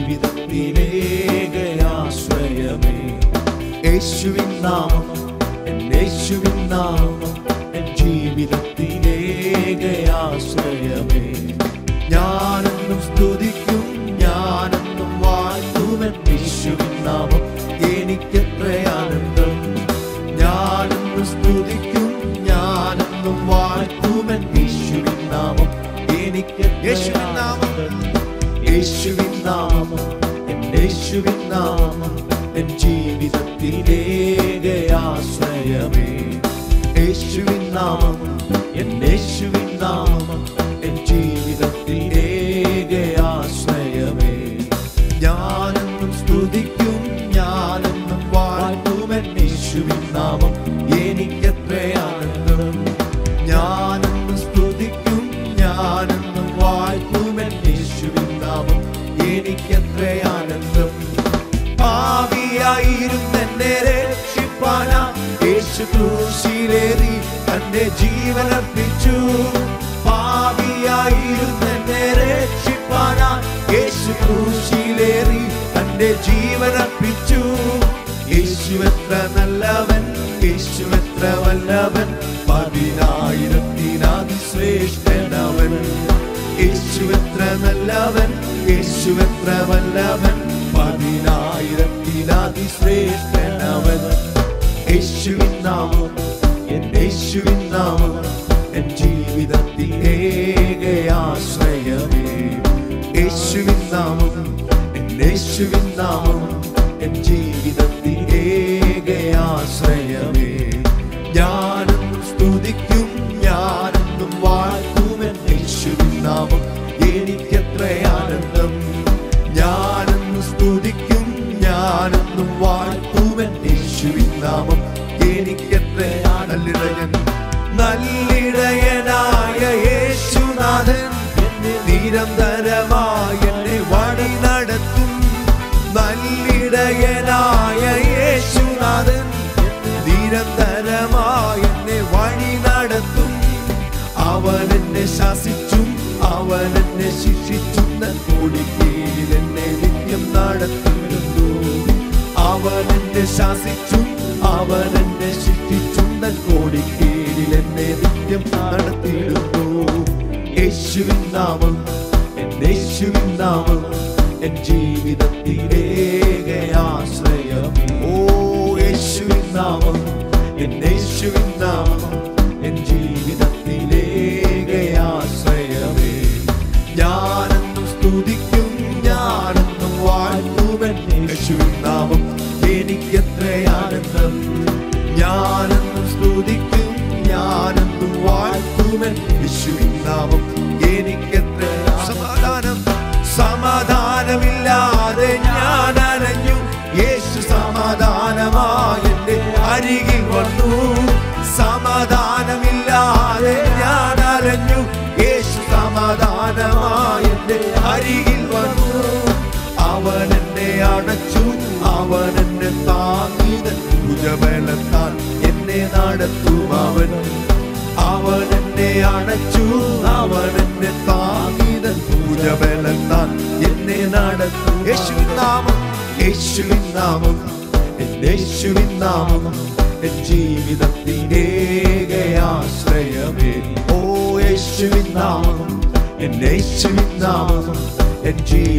ജീവിതത്തിലേകയാശ്രയമേ യേശുവിൻ നാമം എൻ യേശുവിൻ നാമം എൻ ജീവിതത്തിലേകയാശ്രയമേ ഞാനെന്നും സ്തുതിക്കും ഞാനെന്നും വാഴ്ത്തുവൻ യേശുവിൻ നാമം എനിക്കെത്ര ആനന്ദം ഞാനെന്നും സ്തുതിക്കും ഞാനെന്നും വാഴ്ത്തുവൻ യേശുവിൻ നാമം എനിക്ക് യേശുവിൻ നാമം യേശുവിൻ നാമം എൻ യേശുവിൻ നാമം എൻ ജീവിതത്തിലേകയാശ്രയമേ യേശുവിൻ നാമം എൻ യേശുവിൻ നാമം എൻ ജീവിതത്തിലേകയാശ്രയമേ ഞാനെന്നും സ്തുതിക്കും ഞാനെന്നും വാഴ്ത്തുമെൻ യേശുവിൻ നാമം എനിക്കെത്ര ആനന്ദം ഞാനെന്നും സ്തുതിക്കും ഞാനെന്നും വാഴ്ത്തുമെൻ യേശുവിൻ നാമം എനിക്കെത്ര ആനന്ദം പാവിയായിരുന്നെന്നെ രക്ഷിപ്പാനാ യേശു ക്രൂശിലേറി തന്റെ ജീവൻ അർപ്പിച്ചു പാവിയായിരുന്നെന്നെ രക്ഷിപ്പാനാ യേശു ക്രൂശിലേറി തന്റെ ജീവൻ അർപ്പിച്ചു യേശു എത്ര നല്ലവൻ യേശു എത്ര വല്ലവൻ പതിനായിരത്തിനാതി ശ്രേഷ്ഠനവൻ യേശു എത്ര നല്ലവൻ യേശു എത്ര വല്ലവൻ പതിനായിരത്തിനാതി ശ്രേഷ്ഠനവൻ യേശുവിൻ നാമം എൻ യേശുവിൻ നാമം എൻ ജീവിതത്തിൽ ഏകയാശ്രയമേ യേശുവിൻ നാമം എൻ യേശുവിൻ നാമം എൻ ജീവിതത്തിൽ ഏകയാശ്രയമേ ഞാനെന്നും സ്തുതിക്കും ഞാനെന്നും വാഴ്ത്തുമെൻ യേശുവിൻ നാമം എനിക്കെത്ര ആനന്ദം ഞാനെന്നും സ്തുതിക്കും ഞാനെന്നും വാഴ്ത്തുമെൻ യേശുവിൻ നാമം എനിക്കെത്ര നല്ലിടയൻ നല്ലിടയനായ യേശുനാഥൻ എന്നെ നിരന്തരമായി എന്നെ വഴി നടത്തും നല്ലിടയനായ യേശുനാഥൻ നിരന്തരമായി എന്നെ വഴി നടത്തും അവൻ എന്നെ ശാസിച്ചും അവൻ എന്നെ ശിക്ഷിച്ചും കോടിക്കീഴിൽ എന്നെ നിത്യം നടത്തിയിരുന്നു അവൻ എന്നെ ശാസിച്ചും അവൻ എന്നെ ശിക്ഷിച്ചും കോടിക്കീഴിൽ എന്നെ നിത്യം നടത്തിയിരുന്നു യേശുവിൻ നാമം എൻ യേശുവിൻ നാമം എൻ ജീവിതത്തിലേകയാശ്രയമേ ഓ യേശുവിൻ നാമം എൻ യേശുവിൻ നാമം എൻ ജീവിതത്തിലേകയാശ്രയമേ ഞാനെന്നും സ്തുതിക്കും ഞാനെന്നും വാഴ്ത്തുവൻ യേശുവിൻ നാമം എനിക്കെത്ര ആനന്ദം ഞാനെന്നും സ്തുതിക്കും ഞാനെന്നും വാഴ്ത്തുവൻ യേശുവിൻ നാമം എനിക്കെത്ര സമാധാനം സമാധാനമില്ലാതെ ഞാൻ അലഞ്ഞു യേശു സമാധാനമായി എന്റെ അരികിൽ വന്നു സമാധാനമില്ലാതെ ഞാൻ അലഞ്ഞു യേശു സമാധാനമായി എന്റെ അരികിൽ വന്നു അവൻ എന്നെ അടച്ചു അവൻ എന്നെ താങ്ങിയത് ഭുജബലത്താൽ എന്നെ നടത്തും അവൻ അവൻ എന്നെ അടച്ചു അവൻ എന്നെ താങ്ങിയത് ഭുജബലത്താൽ എന്നെ നടത്തും യേശുവിൻ നാമം യേശുവിൻ നാമം എൻ യേശുവിൻ നാമം എൻ ജീവിതത്തിലേകയാശ്രയമേ ഓ യേശുവിൻ നാമം എൻ യേശുവിൻ നാമം എൻ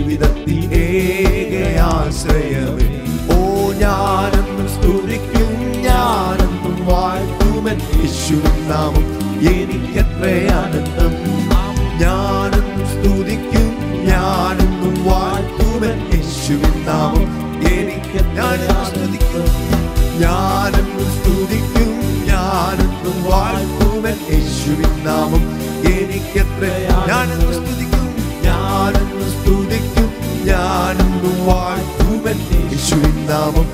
ജീവിതത്തിലേകയാശ്രയമേ ഓ ഞാനെന്നും സ്തുതിക്കും ഞാനെന്നും വാഴ്ത്തുമൻ യേശുവിൻ നാമം എനിക്കെത്ര ആനന്ദം ഞാനെന്നും സ്തുതിക്കും ഞാനെന്നും വാഴ്ത്തുമൻ യേശുവിൻ നാമം എനിക്ക് ഞാനെന്നും സ്തുതിക്കും ഞാനെന്നും സ്തുതിക്കും ഞാനെന്നും വാഴ്ത്തുമൻ യേശുവിൻ നാമം എനിക്കെത്ര ഞാനെന്നും സ്തുതിക്കും ഞാനെന്നും സ്തുതിക്കും ഞാനെന്നും വാഴ്ത്തുമൻ യേശുവിൻ നാമം